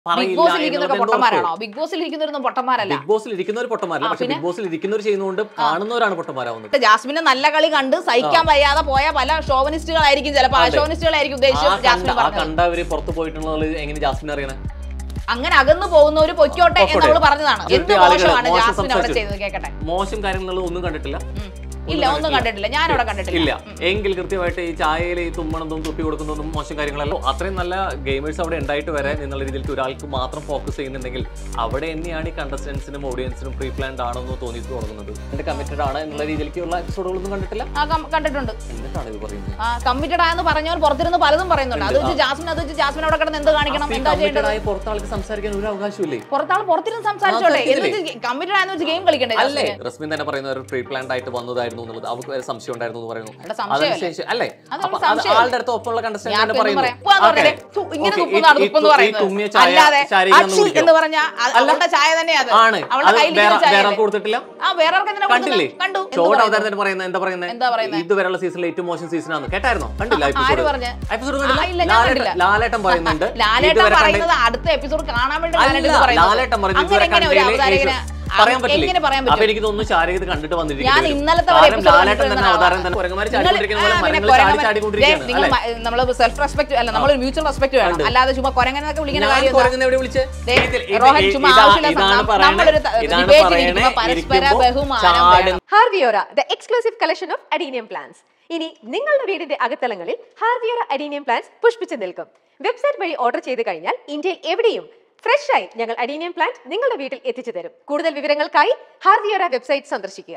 Big പറയില്ല ബോസിൽ ഇരിക്കുന്നവരൊക്കെ എന്നുള്ളത് എന്തോ പൊട്ടന്മാരാണോ ബിഗ് ബോസിൽ ഇരിക്കുന്നവരൊന്നും പൊട്ടന്മാരല്ല ബിഗ് ബോസിൽ ഇരിക്കുന്നവർ പൊട്ടന്മാരല്ല ആ, പക്ഷെ പിന്നെ? ബിഗ് ബോസിൽ ഇരിക്കുന്നവർ ചെയ്യുന്നതുകൊണ്ട് കാണുന്നവരാണ് പൊട്ടന്മാരാവുന്നത് ജാസ്മിന് നല്ല കളി കണ്ട് സഹിക്കാൻ വയ്യാതെ പോയ പല ഷോവനിസ്റ്റുകളായിരിക്കും ചിലപ്പോ ആ അതെ. ഷോവനിസ്റ്റുകളായിരിക്കും ആ ഉദ്ദേശിച്ചത് കണ്ട ജാസ്മിൻ ആ പറഞ്ഞത് കണ്ടവര് പുറത്തു പോയിട്ടുള്ളത് എങ്ങനെ ജാസ്മിൻ അറിയണേ അങ്ങനെ അകന്നു പോകുന്നവര് പൊയ്ക്കോട്ടെ എന്ന് പൊക്കോട്ടെ. നമ്മൾ പറഞ്ഞതാണ് അതിൽ എന്ത് ആളുകള് മോശമാണ് മോശം ജാസ്മിൻ അവിടെ സംസാരിച്ചു. ചെയ്തത് കേക്കട്ടെ മോശം കാര്യങ്ങളുള്ളത് ഒന്നും കണ്ടിട്ടില്ല ഉം. ഇല്ല ഒന്നും കണ്ടിട്ടില്ല ഞാൻ അവിടെ കണ്ടിട്ടില്ല ഇല്ല എങ്കിൽ കൃത്യമായിട്ട് ഈ ചായയിൽ ഈ തുമ്മണതും തുപ്പി കൊടുക്കുന്നതും മോശം കാര്യങ്ങളല്ലോ അത്രയും നല്ല ഗെയിമേഴ്സ് അവിടെ ഉണ്ടായിട്ട് വരെ എന്നുള്ള രീതിയിൽ ഒരാൾക്ക് മാത്രം ഫോക്കസ് ചെയ്യുന്നുണ്ടെങ്കിൽ അവിടെ തന്നെയാണ് ഈ കണ്ടസ്റ്റൻസിനും ഓഡിയൻസിനും പ്രീ പ്ലാൻഡ് ആണെന്ന് തോന്നി തുടങ്ങുന്നത് എന്റെ കമ്മിറ്റഡ് ആണ് എന്നുള്ള രീതിയിലേക്കുള്ള എപ്പിസോഡുകളൊന്നും കണ്ടിട്ടില്ല ആ കം- കണ്ടിട്ടുണ്ട് എന്നിട്ടാണ് ഇത് പറയുന്നത് ആ കമ്മിറ്റഡ് ആയെന്ന് പറഞ്ഞവർ പുറത്തിരുന്ന് പലതും പറയുന്നുണ്ട് അത് വെച്ച് ജാസ്മിൻ അത് വെച്ച് ജാസ്മിൻ അവിടെ കിടന്ന് എന്ത് കാണിക്കണം എന്താ ചെയ്യേണ്ടത് കമ്മിറ്റഡ് ആയി പുറത്താൾക്ക് സംസാരിക്കാൻ ഒരു അവകാശമില്ലേ പുറത്താൾ പുറത്തിരുന്ന് സംസാരിച്ചോട്ടെ സംസാരിക്കുന്നില്ലേ? എന്നിട്ട് കമ്മിറ്റഡ് ആയെന്ന് വെച്ച് ഗെയിം കളിക്കണ്ടേ അല്ലേ ജാസ്മിന്? റസ്മിൻ തന്നെ പറയുന്ന ഒരു പ്രീ പ്ലാൻഡ് ആയിട്ട് വന്നതായിരുന്നു എന്നുള്ളത് അവർക്ക് വരെ സംശയം ഉണ്ടായിരുന്നു എന്ന് പറയുന്നു അവിടെ സംശയമല്ലേ? അതിനുശേഷം അല്ലേ അതൊരു അപ്പൊ അത് സംശയമല്ലേ? ആളുടെ അടുത്ത് ഒപ്പമുള്ള കണ്ടസ്റ്റന്റ് ഞാൻ തന്നെ ഇപ്പൊ പറയുന്നു പറയാം. ഉപ്പാന്ന് Okay. പറഞ്ഞില്ലേ? ഥു, ഇങ്ങനെ Okay. തുപ്പുന്നതാണ് ഈ- ഈ തുപ്പെന്ന് തു- ഈ പറയുന്നത്. തുമ്മിയ ചായ അല്ലാതെ ശാരീരികം അക്ഷി കുടിക്കോ? എന്ന് പറഞ്ഞാൽ അവളുടെ ചായ തന്നെ അത് ആണ് അവളുടെ അത് കയ്യിൽ വേറെ ചായ വേറെ അല്ലേ? കൊടുത്തിട്ടില്ല ആ വേറെ ആൾക്ക് എന്തിനാ കണ്ടില്ലേ കൊടുക്കുന്നത്? കണ്ടു എന്ത് ഷോട്ട് പറയുന്നു? അവതാരത്തിന് പറയുന്നത് എന്താ പറയുന്നത് എന്താ പറയുന്നത്? ഇതുവരെയുള്ള സീസണിലെ ഏറ്റവും മോശം സീസണാണ് കേട്ടായിരുന്നോ കണ്ടില്ല ആ, ആര് പറഞ്ഞ്? എപ്പിസോഡ് ആ, ഇല്ല, ഞാൻ കണ്ടില്ല. ലാലേട്ടൻ പറയുന്നുണ്ട് ലാലേട്ടൻ ഇതുവരെ കണ്ട- പറയുന്നത് അടുത്ത എപ്പിസോഡ് കാണാൻ വേണ്ടി അല്ല, ലാലേട്ടൻ ഇത് പറയുന്നത്. ലാലേട്ടൻ പറയുന്നത് അങ്ങനെ ഇതുവരെ എങ്ങനെ ഒരു കണ്ടതിൽ അവതാരകന് ഏറ്റവും- പറയാൻ പറ്റില്ല എങ്ങനെ പറയാൻ അപ്പൊ പറ്റും എനിക്ക് തോന്നുന്നു ശാരീരിക കണ്ടിട്ട് വന്നിരിക്കുന്നു ഞാൻ ഇന്നലത്തെ വരെ episode ലാലേട്ടൻ കണ്ടിരുന്ന തന്നെ അവതാരം ആളാണ്. തന്നെ കുരങ്ങന്മാര് നിങ്ങൾ- ചാടിക്കൊണ്ടിരിക്കുന്ന പോലെ ആ, പിന്നെ മരങ്ങൾ ചാടി കുരങ്ങന്മാര് ചാടിക്കൊണ്ടിരിക്കുകയാണ് നിങ്ങൾ അല്ലേ നമ്മൾ സെൽഫ് റെസ്പെക്ട് അല്ല നമ്മൾ മ്യൂച്വൽ റെസ്പെക്ട് വേണം ഉണ്ട്. അല്ലാതെ ചുമ്മാ കൊരങ്ങനൊക്കെ വിളിക്കുന്ന ഞാൻ കാര്യം കുരങ്ങനെ എവിടെ വിളിച്ചേ ദേ, ഇതിൽ- ഇത് റോഹൻ ചുമ്മാ ഇതാ- ആവശ്യമില്ല ഇതാണ് സം- പറയണേ, നമ്മളൊരു ത- ഇതാണ് debate പറയണേ, ഇരിക്കുമ്പോ പരസ്പര ഇരിക്കുമ്പോ ബഹുമാനം ചാടും. വേണം. Harviora the exclusive collection of adenium plants ഇനി നിങ്ങളുടെ വീടിന്റെ അകത്തളങ്ങളിൽ ഹാർവിയോറ അഡീനിയം പ്ലാന്റ്സ് പുഷ്പിച്ചു നിൽക്കും വെബ്സൈറ്റ് വഴി ഓർഡർ ചെയ്ത് കഴിഞ്ഞാൽ ഇന്ത്യയിൽ എവിടെയും ഫ്രഷ് ആയി ഞങ്ങൾ അഡീനിയം പ്ലാന്റ് നിങ്ങളുടെ വീട്ടിൽ എത്തിച്ചു തരും കൂടുതൽ വിവരങ്ങൾക്കായി ഹാർവിയോറ വെബ്സൈറ്റ് സന്ദർശിക്കുക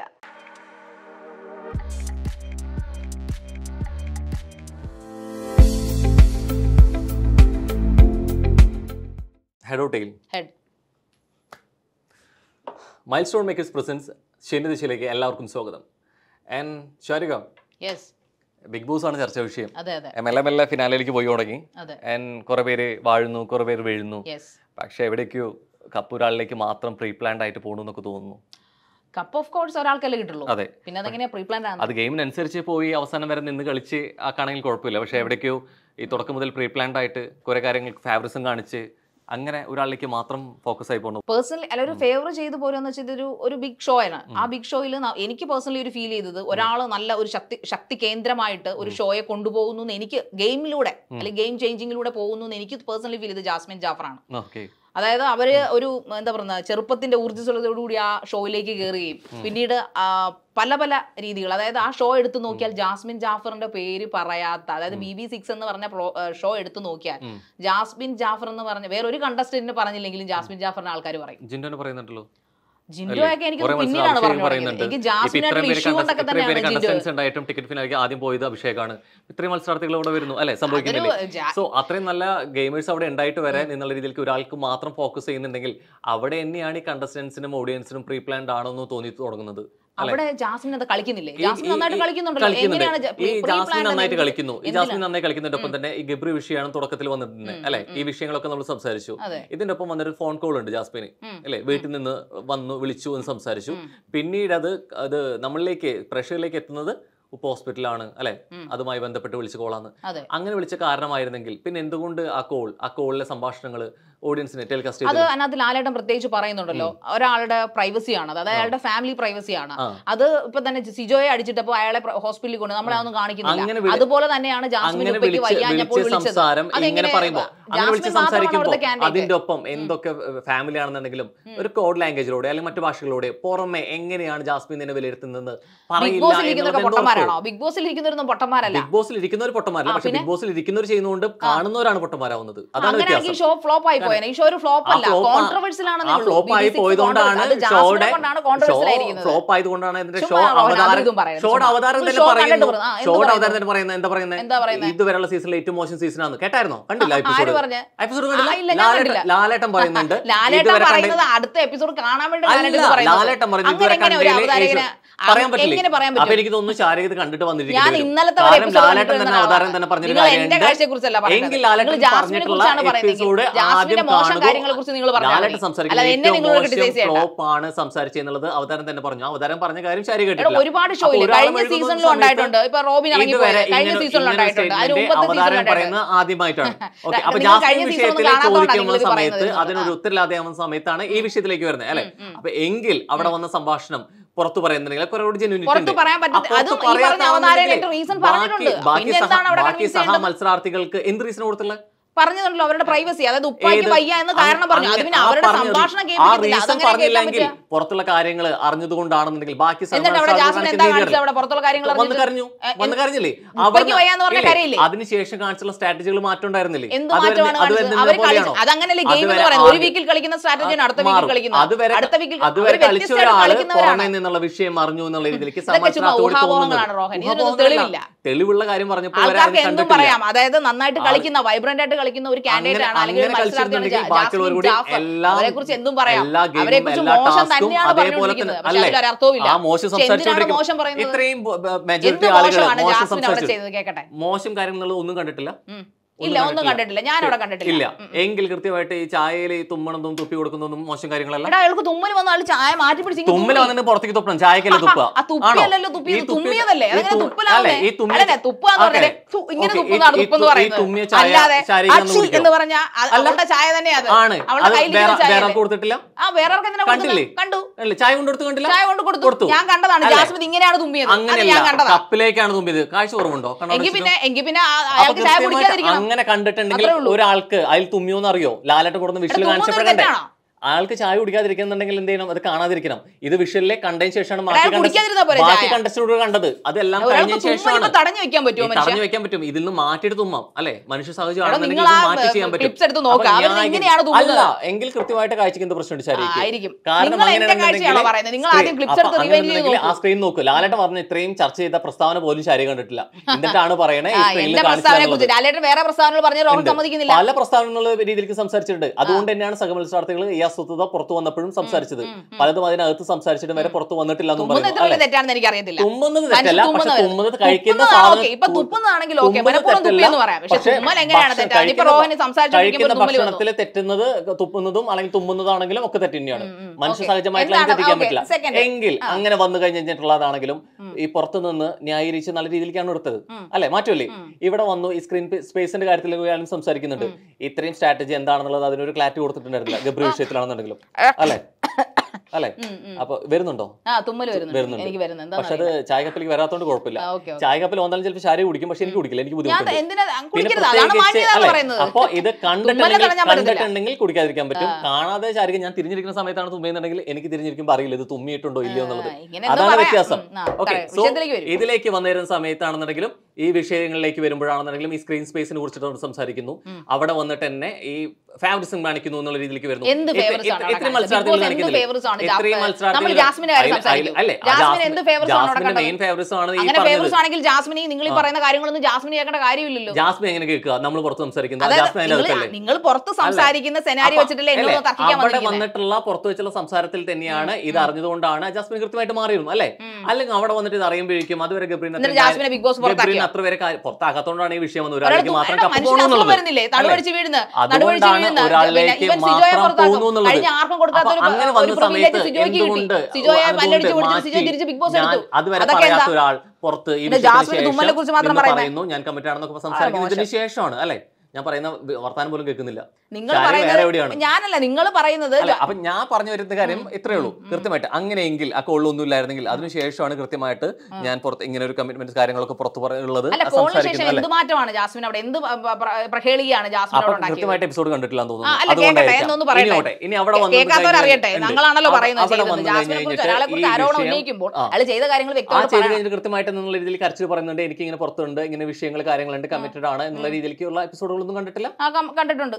Head or tail? Head. Milestone makers presents ശനിദിശയിലേക്ക് എല്ലാവർക്കും സ്വാഗതം and Sharika Yes. Bigg Boss ആണ് ചർച്ചാ വിഷയം അതെ അതെ മെല്ലെ മെല്ലെ ഫിനാലിലേക്ക് പോയി തുടങ്ങി അതെ ആൻഡ് കുറെ പേര് വാഴുന്നു കുറെ പേര് വീഴുന്നു യെസ് പക്ഷെ എവിടേക്കോ കപ്പ് ഒരാളിലേക്ക് മാത്രം പ്രീ പ്ലാൻഡ് ആയിട്ട് പോകണം എന്നൊക്കെ തോന്നുന്നു കപ്പ് ഓഫ് കോഴ്സ് ഒരാൾക്കല്ലേ കിട്ടുള്ളൂ അതെ പിന്നെ അതെങ്ങനെയാ പ്രീ പ്ലാൻ ആണ് അത് ഗെയിമിനനുസരിച്ച് പോയി അവസാനം വരെ നിന്ന് കളിച്ച് ആക്കുകയാണെങ്കിൽ കുഴപ്പമില്ല പക്ഷെ എവിടേക്കോ ഈ തുടക്കം മുതൽ പ്രീ പ്ലാൻഡ് ആയിട്ട് കുറെ കാര്യങ്ങൾ ഫേവറിസം കാണിച്ച് അങ്ങനെ ഒരാളിലേക്ക് മാത്രം ഫോക്കസ് ആയി പോകുന്നു പേഴ്സണലി അല്ല ഒരു ഫേവർ ചെയ്ത് പോരെന്ന് വെച്ചാൽ ഇതൊരു ഒരു ബിഗ് ഷോ ആണ് ആ ബിഗ് ഷോയിൽ എനിക്ക് പേഴ്സണലി ഒരു ഫീൽ ചെയ്തത് ഒരാൾ നല്ല ഒരു ശക്തി ശക്തി കേന്ദ്രമായിട്ട് ഒരു ഷോയെ കൊണ്ടുപോകുന്നു എന്ന് എനിക്ക് ഗെയിമിലൂടെ അല്ലെങ്കിൽ ഗെയിം ചേഞ്ചിങ്ങിലൂടെ പോകുന്നു എന്ന് എനിക്ക് പേഴ്സണലി ഫീൽ ചെയ്തത് ജാസ്മിൻ ജാഫറാണ് ഓക്കെ അതായത് അവര് ഒരു എന്താ പറയുക ചെറുപ്പത്തിന്റെ ഊർജ്ജസ്വലതയോടുകൂടി ആ ഷോയിലേക്ക് കയറുകയും പിന്നീട് ആ, പല പല രീതികൾ അതായത് ആ ഷോ എടുത്തു നോക്കിയാൽ ജാസ്മിൻ ജാഫറിന്റെ പേര് പറയാത്ത അതായത് ബി ബി സിക്സ് എന്ന് പറഞ്ഞ ഷോ എടുത്തു നോക്കിയാൽ ഉം. ജാസ്മിൻ ജാഫർ എന്ന് പറഞ്ഞ വേറെ ഒരു കണ്ടസ്റ്റന്റിന് പറഞ്ഞില്ലെങ്കിലും ജാസ്മിൻ ജാഫറിനെ ആൾക്കാർ പറയും ജിൻഡോനെ പറയുന്നുണ്ടല്ലോ ജിൻഡോ ഒക്കെ എനിക്ക് കുറെ പിന്നീടാണ് മനസ്സിലാവും, പറഞ്ഞു പറയുന്നുണ്ട്. എനിക്ക് ഇപ്പൊ ജാസ്മിനായിട്ടുള്ള ഇത്രയും പേര് ഇഷ്യൂ കൊണ്ടൊക്കെ contest- ഇത്രയും പേര് തന്നെയാണ് ജിൻഡോ contestants ഉണ്ടായിട്ടും ടിക്കറ്റ് ഫിനാലിക്ക് ആദ്യം പോയത് അഭിഷേകാണ് ഇത്രയും മത്സരാർത്ഥികൾ ഇവിടെ വരുന്നു അല്ലെ സംഭവിക്കുന്നില്ലേ അതൊരു ജാ- സോ അത്രയും നല്ല ഗെയിമേഴ്സ് അവിടെ ഉണ്ടായിട്ട് വരെ എന്നുള്ള രീതിയിലേക്ക് ഒരാൾക്ക് മാത്രം ഫോക്കസ് ചെയ്യുന്നുണ്ടെങ്കിൽ അവിടെ തന്നെയാണ് ഈ കണ്ടസ്റ്റൻസിനും ഓഡിയൻസിനും പ്രീ പ്ലാൻഡ് ആണെന്ന് തോന്നി തുടങ്ങുന്നത് അല്ലെ അവിടെ ജാസ്മിൻ അത് കളിക്കുന്നില്ലേ ഈ- ജാസ്മിൻ ഈ- നന്നായിട്ട് ഈ കളിക്കുന്നുണ്ടല്ലോ കളിക്കുന്നുണ്ട്. എങ്ങനെയാണ് ജ- ഈ pre- ജാസ്മിൻ pre-planned നന്നായിട്ട് എന്ന് കളിക്കുന്നു ഈ എന്തിനാ? ജാസ്മിൻ നന്നായി കളിക്കുന്നതിന്റെ ഒപ്പം തന്നെ ഈ ഗബ്രി വിഷയമാണ് തുടക്കത്തിൽ വന്നിട്ടുണ്ട് അല്ലെ ഈ വിഷയങ്ങളൊക്കെ നമ്മൾ സംസാരിച്ചു അതെ ഇതിന്റെ ഒപ്പം വന്നൊരു ഫോൺ കോൾ ഉണ്ട് ജാസ്മിന് ഉം. അല്ലെ വീട്ടിൽ നിന്ന് വന്നു വിളിച്ചു എന്ന് സംസാരിച്ചു ഉം. പിന്നീട് അത് അത് നമ്മളിലേക്ക് പ്രഷറിലേക്ക് എത്തുന്നത് ഉപ്പ് ഹോസ്പിറ്റലാണ് അല്ലെ ഉം. അതുമായി ബന്ധപ്പെട്ട് വിളിച്ച കോളാണ് അതെ അങ്ങനെ വിളിച്ച കാരണമായിരുന്നെങ്കിൽ പിന്നെ എന്തുകൊണ്ട് ആ കോൾ ആ കോളിലെ സംഭാഷണങ്ങൾ ഓഡിയൻസിനെ ടെലികാസ്റ്റ് അത് ചെയ്തു അതിനകത്ത് ലാലേട്ടൻ പ്രത്യേകിച്ച് പറയുന്നുണ്ടല്ലോ ഒരാളുടെ പ്രൈവസിയാണ് അത് അയാളുടെ ഫാമിലി പ്രൈവസിയാണ് ആ. അത് ഇപ്പൊ തന്നെ സിജോയെ അടിച്ചിട്ടപ്പോ അയാളെ ഹോസ്പിറ്റലിൽ കൊണ്ട് നമ്മളെ അതൊന്നും അങ്ങനെ കാണിക്കുന്നില്ല വിളി- അതുപോലെ തന്നെയാണ് ജാസ്മിൻ അങ്ങനെ ഉപ്പയ്ക്ക് വിളിച്ച് വയ്യാഞ്ഞപ്പോൾ വിളിച്ച വിളിച്ചത് സംസാരം ഇങ്ങനെ അതെങ്ങനെ പറയുമ്പോ അങ്ങനെ വിളിച്ച് ജാസ്മിൻ മാത്രമാണ് സംസാരിക്കുമ്പോ അവിടുത്തെ candidate. അതിന്റെ ഒപ്പം എന്തൊക്കെ ഫാമിലി ആണെന്നുണ്ടെങ്കിലും ഒരു കോഡ് ലാംഗ്വേജിലൂടെ അല്ലെങ്കിൽ മറ്റു ഭാഷകളിലൂടെ പുറമെ എങ്ങനെയാണ് ജാസ്മിൻ ഇതിനെ വിലയിരുത്തുന്നത് ബിഗ് പറയില്ല ബോസിൽ ഇരിക്കുന്നവരൊക്കെ എന്നുള്ളത് എന്തോ പൊട്ടന്മാരാണോ ബിഗ് ബോസിൽ ഇരിക്കുന്നവരൊന്നും പൊട്ടന്മാരല്ല ബിഗ് ബോസിൽ ഇരിക്കുന്നവർ പൊട്ടന്മാരല്ല ആ, പക്ഷെ പിന്നെ? ബിഗ് ബോസിൽ ഇരിക്കുന്നവർ ചെയ്യുന്നതുകൊണ്ട് കാണുന്നവരാണ് പൊട്ടന്മാരാവുന്നത് അതാണ് അങ്ങനെയാണെങ്കിൽ വ്യത്യാസം ഷോ ഫ്ലോപ്പ് ആയി പോയത് ഈ ഷോ ഒരു ഫ്ലോപ്പ് ആ അല്ല flop ആ- കോൺട്രവേഴ്സിൽ ആ ഫ്ലോപ്പ് ആയി പോയതുകൊണ്ടാണ് ഷോയുടെ കോൺട്രവേഴ്സിൽ ആയിരിക്കുന്നത് ഫ്ലോപ്പ് ആയതുകൊണ്ടാണ് ഇതിന്റെ ഷോ ചുമ്മാ റോഹൻ അവതാരം അതും പറയുന്നത്, ഷോയുടെ ചുമ്മാ. അവതാരം ഒരു തന്നെ show പറയുന്നു കണ്ടിട്ട് പറയുന്നു. ആ, എന്ത് ഷോയുടെ പറയുന്നു? അവതാരം തന്നെ പറയുന്നത് എന്താ പറയുന്നത് എന്താ പറയുന്നത്? ഇതുവരെയുള്ള സീസണിലെ ഏറ്റവും മോശം സീസണാണ് കേട്ടായിരുന്നോ കണ്ടില്ല ആ, ആര് എപ്പിസോഡ് പറഞ്ഞ്? എപ്പിസോഡ് ആ, ഇല്ല, കണ്ടില്ല ഞാൻ ലാലേട്ടൻ കണ്ടില്ല. ലാലേട്ടൻ പറയുന്നുണ്ട് ലാലേട്ടൻ ഇതുവരെ കണ്ട- പറയുന്നത് അടുത്ത എപ്പിസോഡ് കാണാൻ വേണ്ടി അല്ല, ലാലേട്ടൻ പറയുന്നത്. ലാലേട്ടൻ പറയുന്നത് അങ്ങനെ ഇതുവരെ എങ്ങനെ ഒരു കണ്ടതിലെ അവതാരകനെ പറയാൻ പറ്റില്ല എങ്ങനെ പറയാൻ അപ്പൊ പറ്റും എനിക്ക് തോന്നുന്നു ശാരീരിക ഇത് കണ്ടിട്ട് ഞാൻ വന്നിരിക്കുന്നു ഇന്നലത്തെ ഒരു കാരണം episode ലാലേട്ടൻ കണ്ടിട്ട് തന്നെ വരുന്ന അവതാരം ആളാണ്. തന്നെ പറഞ്ഞൊരു നിങ്ങൾ എന്റെ കാര്യമുണ്ട് കാഴ്ചയെ കുറിച്ചല്ല എങ്കിൽ ലാലേട്ടൻ നിങ്ങൾ ജാസ്മിനെ പറഞ്ഞിട്ടുള്ള കുറിച്ചാണ് പറയുന്നത് എപ്പിസോഡ് ജാസ്മിന്റെ ആദ്യം മോശം കാണുക കാര്യങ്ങളെ കുറിച്ച് നിങ്ങൾ പറഞ്ഞാൽ ലാലേട്ടൻ മതി. അല്ലാതെ എന്നെ നിങ്ങൾ ക്രിട്ടിസൈസ് ചെയ്യണ്ട ഫ്ലോപ്പ് ആണ് സംസാരിച്ചെന്നുള്ളത് അവതാരം തന്നെ പറഞ്ഞു അവതാരം പറഞ്ഞ കാര്യം ശരി എടാ, കേട്ടില്ല ഒരുപാട് ഷോ അപ്പൊ ഇല്ല ഒരാൾ കഴിഞ്ഞ മെഴുകുന്ന സീസണിലും സമയത്ത് ഉണ്ടായിട്ടുണ്ട് ഇപ്പൊ റോബിൻ ഇറങ്ങി ഇതുവരെ പോയത് കഴിഞ്ഞ ഇങ്ങനെ- സീസണിൽ ഇങ്ങനെ ഉണ്ടായിട്ടുണ്ട് അതിന് statement മുമ്പത്തെ സീസണിൽ അവതാരം ഉണ്ടായിട്ടുണ്ട് പറയുന്നത് ആദ്യമായിട്ടാണ് ഓക്കെ അപ്പൊ നിങ്ങൾ ജാസ്മിൻ കഴിഞ്ഞ season ഒന്നും വിഷയത്തിലേക്ക് കാണാത്തതുകൊണ്ടാണ് ചോദിക്കുന്ന നിങ്ങൾ സമയത്ത് പറയുന്നത്. അതിനൊരു ഉത്തരവാദിയാവുന്ന സമയത്താണ് ഈ വിഷയത്തിലേക്ക് വരുന്നത് അല്ലെ അപ്പൊ എങ്കിൽ അവിടെ വന്ന സംഭാഷണം പുറത്തു പറയുന്നുണ്ടെങ്കിൽ കുറച്ചുകൂടി ജെന്യൂനിറ്റി പുറത്ത് പറയാൻ പറ്റും അതും ഈ പറഞ്ഞ അവതാരം റീസൺ പറഞ്ഞിട്ടുണ്ട് ബാക്കി പിന്നെ എന്താണ് അവിടെ ബാക്കി convince സഹ ചെയ്യേണ്ടത്? മത്സരാർത്ഥികൾക്ക് എന്ത് റീസൺ കൊടുത്തുള്ള പറഞ്ഞതുണ്ടല്ലോ അവരുടെ പ്രൈവസി അതായത് ഉപ്പായ്ക്ക് ഏത്? വയ്യ എന്ന് കാരണം പറഞ്ഞു അത് പിന്നെ ആ അവരുടെ പറഞ്ഞ സംഭാഷണം ആ കേൾപ്പിക്കില്ല റീസൺ അതങ്ങനെ കേൾക്കാൻ പറഞ്ഞില്ലെങ്കിൽ പറ്റുക പുറത്തുള്ള കാര്യങ്ങൾ അറിഞ്ഞതുകൊണ്ടാണെന്നുണ്ടെങ്കിൽ ബാക്കി സഹ എന്നിട്ട് അവിടെ ജാസ്മിൻ എന്താ മത്സരാർത്ഥികൾ കാണിച്ചത് അവിടെ പുറത്തുള്ള കാര്യങ്ങൾ വന്ന് അറിഞ്ഞിട്ട്? കരഞ്ഞു ഏ, വന്ന് കരഞ്ഞില്ലേ ഉപ്പയ്ക്ക് വയ്യാന്ന് പറഞ്ഞ കരയില്ലേ? അതിനുശേഷം കാണിച്ചുള്ള സ്ട്രാറ്റജികൾ മാറ്റം ഉണ്ടായിരുന്നില്ലേ എന്ത് അത് മാറ്റമാണ് വരുന്ന- അത് കാണിച്ചത് വരുന്നത് അവർ കളിച്ചു പോലെയാണോ? അതങ്ങനല്ലേ ഗെയിം എന്ന് അതുവരെ പറയുന്നത് ഒരു ആദ്യം- വീക്കിൽ കളിക്കുന്ന സ്ട്രാറ്റജിയാണ് അടുത്ത വീക്കിൽ മാറും. കളിക്കുന്നത് അതുവരെ അടുത്ത വീക്കിൽ അതുവരെ കളിച്ച വ്യത്യസ്തമായിട്ട് ഒരാള് കളിക്കുന്നവരാണ് പുറമേ നിന്നുള്ള വിഷയം അറിഞ്ഞു എന്നുള്ള രീതിയിലേക്ക് ഇതൊക്കെ ചുമ്മാ സമാധാനത്തോടെ ഊഹാപോഹങ്ങളാണ് തോന്നുന്നത് റോഹൻ. ഇതിനൊന്നും ഊഹാപോഹങ്ങളല്ല. തെളിവില്ല. തെളിവുള്ള കാര്യം പറഞ്ഞപ്പോൾ വരെ ആൾക്കാർക്ക് ആരും എന്തും കണ്ടിട്ടില്ല. പറയാം അതായത് നന്നായിട്ട് ആൾ- കളിക്കുന്ന വൈബ്രന്റ് ആയിട്ട് കളിക്കുന്ന ഒരു കാൻഡിഡേറ്റ് ആണ് അല്ലെങ്കിൽ ഒരു അങ്ങനെ മത്സരാർത്ഥിയാണ് കളിച്ചിട്ടുണ്ടെങ്കിൽ ബാക്കിയുള്ളവർ കൂടി എല്ലാം അവരെ കുറിച്ച് എന്തും പറയാം എല്ലാ ഗെയിമും അവരെ കുറിച്ച് എല്ലാ മോശം ടാസ്കും തന്നെയാണ് അതേപോലെ പറഞ്ഞുകൊണ്ടിരിക്കുന്നത് തന്നെ പക്ഷെ അല്ലേ അതിലൊരു അർത്ഥവുമില്ല ആ മോശം പക്ഷെ എന്തിനാണ് സംസാരിച്ചുകൊണ്ടിരിക്കും മോശം പറയുന്നത് ഇത്രയും എന്ത് മെജോറിറ്റി ആളുകൾ മോശമാണ് മോശം ജാസ്മിൻ അവിടെ സംസാരിച്ചു ചെയ്തത് കേക്കട്ടെ മോശം കാര്യങ്ങൾ ഒന്നും കണ്ടിട്ടില്ല ഉം. ഒന്നും ഇല്ല ഒന്നും കണ്ടിട്ടില്ല ഞാൻ അവിടെ കണ്ടിട്ടില്ല ഇല്ല ഉം. എങ്കിൽ കൃത്യമായിട്ട് ഈ ചായയിൽ ഈ തുമ്മണതും തുപ്പി കൊടുക്കുന്നതും മോശം കാര്യങ്ങളല്ല എടാ അയാൾക്ക് തുമ്മൽ വന്ന ആൾ ചായ മാറ്റി പിടിച്ച് ഇങ്ങ് തുമ്മൽ തുപ്പി. വന്നിട്ട് പുറത്തേക്ക് തുപ്പണം ചായക്കല്ലേ തുപ്പ ആ തുപ്പിയല്ലല്ലോ തുപ്പിയത് തുമ്മിയതല്ലേ അതെങ്ങനെ തുപ്പലാവുന്നേ അല്ലേ തുപ്പാന്ന് പറഞ്ഞാൽ ഇങ്ങനെ തുപ്പുന്നതാണ് തുപ്പെന്ന് പറയുന്നത് അല്ലാതെ അക്ഷി എന്ന് പറഞ്ഞ അവളുടെ ചായ തന്നെയാ അത് ആണ് അവളുടെ അത് കയ്യിൽ വേറെ ഇരിക്കുന്ന ചായ വേറെ അല്ലേ? കൊടുത്തിട്ടില്ല ആ വേറെ ആൾക്ക് എന്തിനാ കണ്ടില്ലേ? കൊടുത്തത്? കണ്ടു അല്ലേ ചായ കൊണ്ടെടുത്ത് കണ്ടില്ല ചായ കൊണ്ട് കൊടുത്തു കൊടുത്തു. ഞാൻ കണ്ടതാണ് അല്ലേ? ജാസ്മിൻ ഇങ്ങനെയാണ് തുമ്പിയത് അത് അങ്ങനെയല്ല ഞാൻ കണ്ടതാ കപ്പിലേക്കാണ് തുമ്പിയത് കാഴ്ച കുറവുണ്ടോ കണ്ണട എങ്കിൽ വെച്ചിട്ട്? പിന്നെ എങ്കിൽ പിന്നെ ആ- അപ്പൊ അയാൾക്ക് ചായ കൃത്യമായിട്ട് കുടിക്കാതിരിക്കണം അങ്ങനെ കണ്ടിട്ടുണ്ടെങ്കിൽ അത്രേ ഉള്ളൂ. ഒരാൾക്ക് അതിൽ തുമ്മിയോന്ന് അറിയോ ലാലട്ട് കൊടുക്കുന്ന വിഷൽ തുമ്മുന്നത് കാണിച്ചപ്പോഴേ തെറ്റാണോ? അയാൾക്ക് ചായ കുടിക്കാതിരിക്കുന്നുണ്ടെങ്കിൽ എന്ത് ചെയ്യണം അത് കാണാതിരിക്കണം ഇത് വിഷലിലെ കണ്ടതിന് ശേഷമാണ് അയാൾ ബാക്കി കുടിക്കാതിരുന്നാ പോരെ ബാക്കി ചായ? കണ്ടസ്റ്റോട് കണ്ടത് അതെല്ലാം ഒരാൾക്ക് കഴിഞ്ഞ തുമ്മൽ ശേഷമാണ് ഇപ്പൊ തടഞ്ഞു വെക്കാൻ പറ്റുമോ ഈ മനുഷ്യ തടഞ്ഞു വെക്കാൻ പറ്റും ഇതിൽ നിന്ന് മാറ്റിയിട്ട് തുമ്മാം അല്ലെ മനുഷ്യ എടാ, സഹജമാണെന്നുണ്ടെങ്കിൽ നിങ്ങൾ ഇത് ആ മാറ്റി ചെയ്യാൻ പറ്റും ക്ലിപ്സ് എടുത്ത് നോക്കുക അപ്പൊ അവർ ഞാൻ ഇങ്ങനെയാണ് തുമ്മുന്നത് അല്ല എങ്കിൽ കൃത്യമായിട്ട് കാഴ്ചയ്ക്ക് എന്ത് പ്രശ്നമുണ്ട് ശരിക്കും ആയിരിക്കും കാരണം നിങ്ങൾ എന്റെ അങ്ങനെയാണെന്നുണ്ടെങ്കിൽ കാഴ്ചയാണോ പറയുന്നത് നിങ്ങൾ ആദ്യം ക്ലിപ്സ് അപ്പൊ എടുത്ത് റിവൈൻഡ് ചെയ്ത് അങ്ങനെയാണെന്നുണ്ടെങ്കിൽ ആ നോക്കൂ സ്ക്രീൻ നോക്കൂ ലാലേട്ടൻ പറഞ്ഞ ഇത്രയും ചർച്ച ചെയ്ത പ്രസ്താവന പോലും ശരി കണ്ടിട്ടില്ല എന്നിട്ടാണ് പറയണേ ഈ ആ, സ്ക്രീനിൽ എന്റെ പ്രസ്താവനയെ കുറിച്ച് കാണിച്ചു ലാലേട്ടൻ വേറെ പ്രസ്താവനകൾ പറഞ്ഞ റോഹൻ ഉണ്ട്. സമ്മതിക്കുന്നില്ല പല പ്രസ്താവനകൾ രീതിയിലേക്ക് സംസാരിച്ചിട്ടുണ്ട് അതുകൊണ്ട് തന്നെയാണ് സഹമത്സരാർത്ഥികൾ ഈ അസ്വസ്ഥത പുറത്തു വന്നപ്പോഴും സംസാരിച്ചത് പലതും അതിനകത്ത് സംസാരിച്ചിട്ട് വരെ പുറത്തു വന്നിട്ടില്ല എന്നും തുമ്മുന്നത് പറയുന്നു എത്ര വലിയ അല്ലെ തെറ്റാണെന്ന് എനിക്ക് അറിയത്തില്ല തുമ്മുന്നത് മനുഷ്യൻ തെറ്റല്ല പക്ഷെ തുമ്മുന്നത് തുമ്മുന്നത് കഴിക്കുന്ന തുപ്പുന്നതാണ് സാധനം ഓക്കേ. ഇപ്പൊ തുപ്പുന്നതാണെങ്കിൽ ഓക്കെ തുമ്മുന്നത് മനഃപൂർവ്വം തുപ്പി തെറ്റല്ല. എന്ന് പറയാം പക്ഷെ പക്ഷേ തുമ്മൽ എങ്ങനെയാണ് ഭക്ഷണം തെറ്റാണ് ഇപ്പൊ കഴിക്കുന്ന റോഹന് സംസാരിച്ചിരിക്കുമ്പോൾ കഴിക്കുന്ന തുമ്മൽ വന്നു ഭക്ഷണത്തിൽ തെറ്റുന്നത് തുപ്പുന്നതും അല്ലെങ്കിൽ തുമ്മുന്നതാണെങ്കിലും ഒക്കെ തെറ്റ് തന്നെയാണ് ഉം, ഉം. മനുഷ്യ Okay. സഹജമായിട്ടുള്ള എന്താണ്? തെറ്റിക്കാൻ Okay. പറ്റില്ല Second. എങ്കിൽ ആ. അങ്ങനെ വന്നു കഴിഞ്ഞിട്ടുള്ളതാണെങ്കിലും ഉം. ഈ പുറത്തു നിന്ന് ന്യായീകരിച്ച് നല്ല രീതിയിലേക്കാണ് എടുത്തത് ഉം. അല്ലെ മാറ്റമല്ലേ ഉം. ഇവിടെ വന്നു ഈ സ്ക്രീൻ സ്പേസിന്റെ കാര്യത്തിൽ ഞാനും സംസാരിക്കുന്നുണ്ട് ഇത്രയും സ്ട്രാറ്റജി എന്താണെന്നുള്ളത് അതിനൊരു ക്ലാരിറ്റി കൊടുത്തിട്ടുണ്ടായിരുന്നില്ല ഗബ്രി വിഷയത്തിലാണെന്നുണ്ടെങ്കിലും അല്ലെ അല്ലെ ഉം, ഉം. അപ്പൊ വരുന്നുണ്ടോ ആ തുമ്മൽ വരുന്നുണ്ട് വരുന്നുണ്ട്. എനിക്ക് വരുന്നത് പക്ഷെ എന്താ അത് ചായ കപ്പിലേക്ക് വരാത്തോണ്ട് കുഴപ്പമില്ല ഓക്കെ ചായ കപ്പിൽ വന്നാലും ചിലപ്പോൾ ശാരി കുടിക്കും പക്ഷെ എനിക്ക് കുടിക്കില്ല എനിക്ക് ഞാൻ ബുദ്ധിമുട്ടുണ്ട് എന്തിനാ പിന്നെ കുടിക്കരുത് അതാണ് പ്രത്യേകിച്ച് മാന്യത എന്ന് അല്ലെ പറയുന്നത് അപ്പൊ ഇത് കണ്ടിട്ടുണ്ടെങ്കിൽ തടഞ്ഞാൻ പറ്റത്തില്ല. കണ്ടിട്ടുണ്ടെങ്കിൽ കുടിക്കാതിരിക്കാൻ പറ്റും കാണാതെ ശാരിക ഞാൻ തിരിഞ്ഞിരിക്കുന്ന സമയത്താണ് തുമ്മിയെന്നുണ്ടെങ്കിൽ എനിക്ക് തിരിഞ്ഞിരിക്കുമ്പോൾ അറിയില്ല ഇത് തുമ്മിയിട്ടുണ്ടോ ഇല്ലയോ എന്നുള്ളത് ആ, ഇങ്ങനെ എന്തോ അതാണ് പറയാം. വ്യത്യാസം ഉം, ആ, ഓക്കെ പറയാം. സോ വിഷയത്തിലേക്ക് വരൂ. ഇതിലേക്ക് വന്നിരുന്ന സമയത്താണെന്നുണ്ടെങ്കിലും ഈ വിഷയങ്ങളിലേക്ക് വരുമ്പോഴാണെന്നുണ്ടെങ്കിലും ഈ സ്ക്രീൻ സ്പേസിനെ കുറിച്ചിട്ട് നമ്മൾ സംസാരിക്കുന്നു അവിടെ വന്നിട്ട് തന്നെ ഈ ഫേവറിസം കാണിക്കുന്നു എന്നുള്ള രീതിയിലേക്ക് വരുന്നു എന്ത് ഇത്ര- favours ആണ് ഇത്ര- അവിടെ ഇത്രയും കാണിച്ചത്? മത്സരാർത്ഥികൾ Big Boss എന്ത് കാണിക്കുന്നില്ലേ? favours ആണ് ഇത്രയും ജാസ്മിൻ- മത്സരാർത്ഥികൾ നമ്മൾ ജാസ്മിന്റെ കാര്യം അല്ല- സംസാരിക്കും. അല്ലേ ആ ജാസ്മിൻ ജാസ്മിൻ- എന്ത് favours ആണ് അവിടെ ജാസ്മിന്റെ കണ്ടത്? മെയിൻ ഫേവറേഴ്സ് ആണ് ഈ അങ്ങനെ പറഞ്ഞത് ഫേവറേഴ്സ് ആണെങ്കിൽ ജാസ്മിനി നിങ്ങൾ ഈ പറയുന്ന കാര്യങ്ങളൊന്നും ജാസ്മിനി കേൾക്കേണ്ട കാര്യമില്ലല്ലോ ജാസ്മിൻ എങ്ങനെ കേൾക്കുക നമ്മൾ പുറത്ത് സംസാരിക്കുന്നത് അതായത് ജാസ്മിൻ അതിന്റെ നിങ്ങൾ അകത്തല്ലേ നിങ്ങൾ പുറത്ത് സംസാരിക്കുന്ന സെനാരി അപ്പൊ- വെച്ചിട്ടല്ലേ അല്ലേ? എന്നോട് തർക്കിക്കാൻ അവിടെ വന്നിരിക്കുന്നത് വന്നിട്ടുള്ള പുറത്തു വെച്ചുള്ള സംസാരത്തിൽ തന്നെയാണ് ഇത് അറിഞ്ഞതുകൊണ്ടാണ് ജാസ്മിൻ കൃത്യമായിട്ട് മാറിയിരുന്നു അല്ലേ അല്ലെങ്കിൽ അവിടെ വന്നിട്ട് ഇത് അറിയുമ്പോഴേക്കും അതുവരെ ഗബ്രീൻ എന്നിട്ട് ജാസ്മിനെ ബിഗ് ബോസ് പുറത്താക്കിയോ? അത്ര വരെ കാര്യം- പുറത്താക്കാത്തോണ്ടാണ് ഈ വിഷയം വന്നത് ഒരാൾ ഒരാളേക്ക് മാത്രം കപ്പ് മനുഷ്യൻ അസുഖം പോകണമെന്നുള്ളത് വരുന്നില്ലേ തടുവടിച്ച് വീഴുന്ന തടുവടിച്ച് അതുകൊണ്ടാണ് വീഴുന്ന പിന്നെ ഒരാളിലേക്ക് ഇവൻ സിജോയെ മാത്രം പുറത്താക്കും പോകുന്നു എന്നുള്ളത്. കഴിഞ്ഞ ആർക്കും കൊടുക്കാത്ത അപ്പൊ ഒരു അങ്ങനെ ഒരു വന്ന പ്രിവിലേജ് സമയത്ത് സിജോയ്ക്ക് കിട്ടി എന്തുകൊണ്ട് സിജോയെ അതുകൊണ്ട് പല്ലടിച്ച് കൊടുത്തിട്ട് സിജോ മാറ്റി തിരിച്ച് ബിഗ് ബോസ് ഞാൻ എടുത്തു അതുവരെ അതൊക്കെ എന്താ പറയാത്ത ഒരാൾ പുറത്ത് ഈ പിന്നെ വിഷയത്തിന് ജാസ്മിന് തുമ്മലിനെ ശേഷം കുറിച്ച് മാത്രം നിന്ന് പറയുന്നത്. പറയുന്നു ഞാൻ കമ്മിറ്റ് ആണെന്നൊക്കെ സംസാരിക്കുന്നതിന് ശേഷമാണ് അല്ലെ ഞാൻ പറയുന്ന വർത്താനം പോലും കേൾക്കുന്നില്ല നിങ്ങൾ ശാരി വേറെ പറയുന്നത് എവിടെയാണ് ഞാനല്ല നിങ്ങൾ പറയുന്നത് അല്ല അപ്പൊ ഞാൻ പറഞ്ഞു വരുന്ന കാര്യം ഇത്രേ ഉള്ളൂ കൃത്യമായിട്ട് അങ്ങനെയെങ്കിൽ ആ കൊള്ളൊന്നും ഇല്ലായിരുന്നെങ്കിൽ അതിനുശേഷമാണ് കൃത്യമായിട്ട് ഞാൻ പുറത്ത് ഇങ്ങനെ ഒരു കമ്മിറ്റ്മെന്റ് കാര്യങ്ങളൊക്കെ പുറത്ത് പറയുള്ളത് അല്ല കോളിന് ശേഷം സംസാരിക്കുന്നത് അല്ലെ എന്ത് മാറ്റമാണ് ജാസ്മിൻ അവിടെ എന്ത് പ്ര- പ്ര- പ്ര- പ്രഹേളികയാണ് ജാസ്മിൻ അപ്പൊ അവിടെ ഉണ്ടാക്കിയത് കൃത്യമായിട്ട് എപ്പിസോഡ് കണ്ടിട്ടില്ല എന്ന് ആ, തോന്നുന്നു അല്ല കേൾക്കട്ടെ എന്നൊന്ന് പറയട്ടെ ഇനി ഓട്ടെ. ഇനി അവിടെ വന്നു കേൾക്കാത്തവർ അറിയട്ടെ ഞങ്ങളാണല്ലോ പറയുന്നത് അവിടെ ചെയ്യുന്നത് വന്നു ജാസ്മിനെ കുറിച്ച് ഒരാളെ കുറിച്ച് ആരോപണം ഉന്നയിക്കുമ്പോൾ ആ. അയാൾ ചെയ്ത കാര്യങ്ങൾ ആ വ്യക്തമായിട്ട് ചെയ്ത് പറയണം കഴിഞ്ഞിട്ട് കൃത്യമായിട്ട് എന്നുള്ള രീതിയിൽ കരച്ചിൽ പറയുന്നുണ്ട് എനിക്ക് ഇങ്ങനെ പുറത്തുണ്ട് ഇങ്ങനെ വിഷയങ്ങൾ കാര്യങ്ങളുണ്ട് കമ്മിറ്റഡ് ആണ് എന്നുള്ള രീതിയിലേക്കുള്ള എപ്പിസോഡുകളൊന്നും കണ്ടിട്ടില്ല ആ കം- കണ്ടിട്ടുണ്ട് എന്നിട്ടാണ്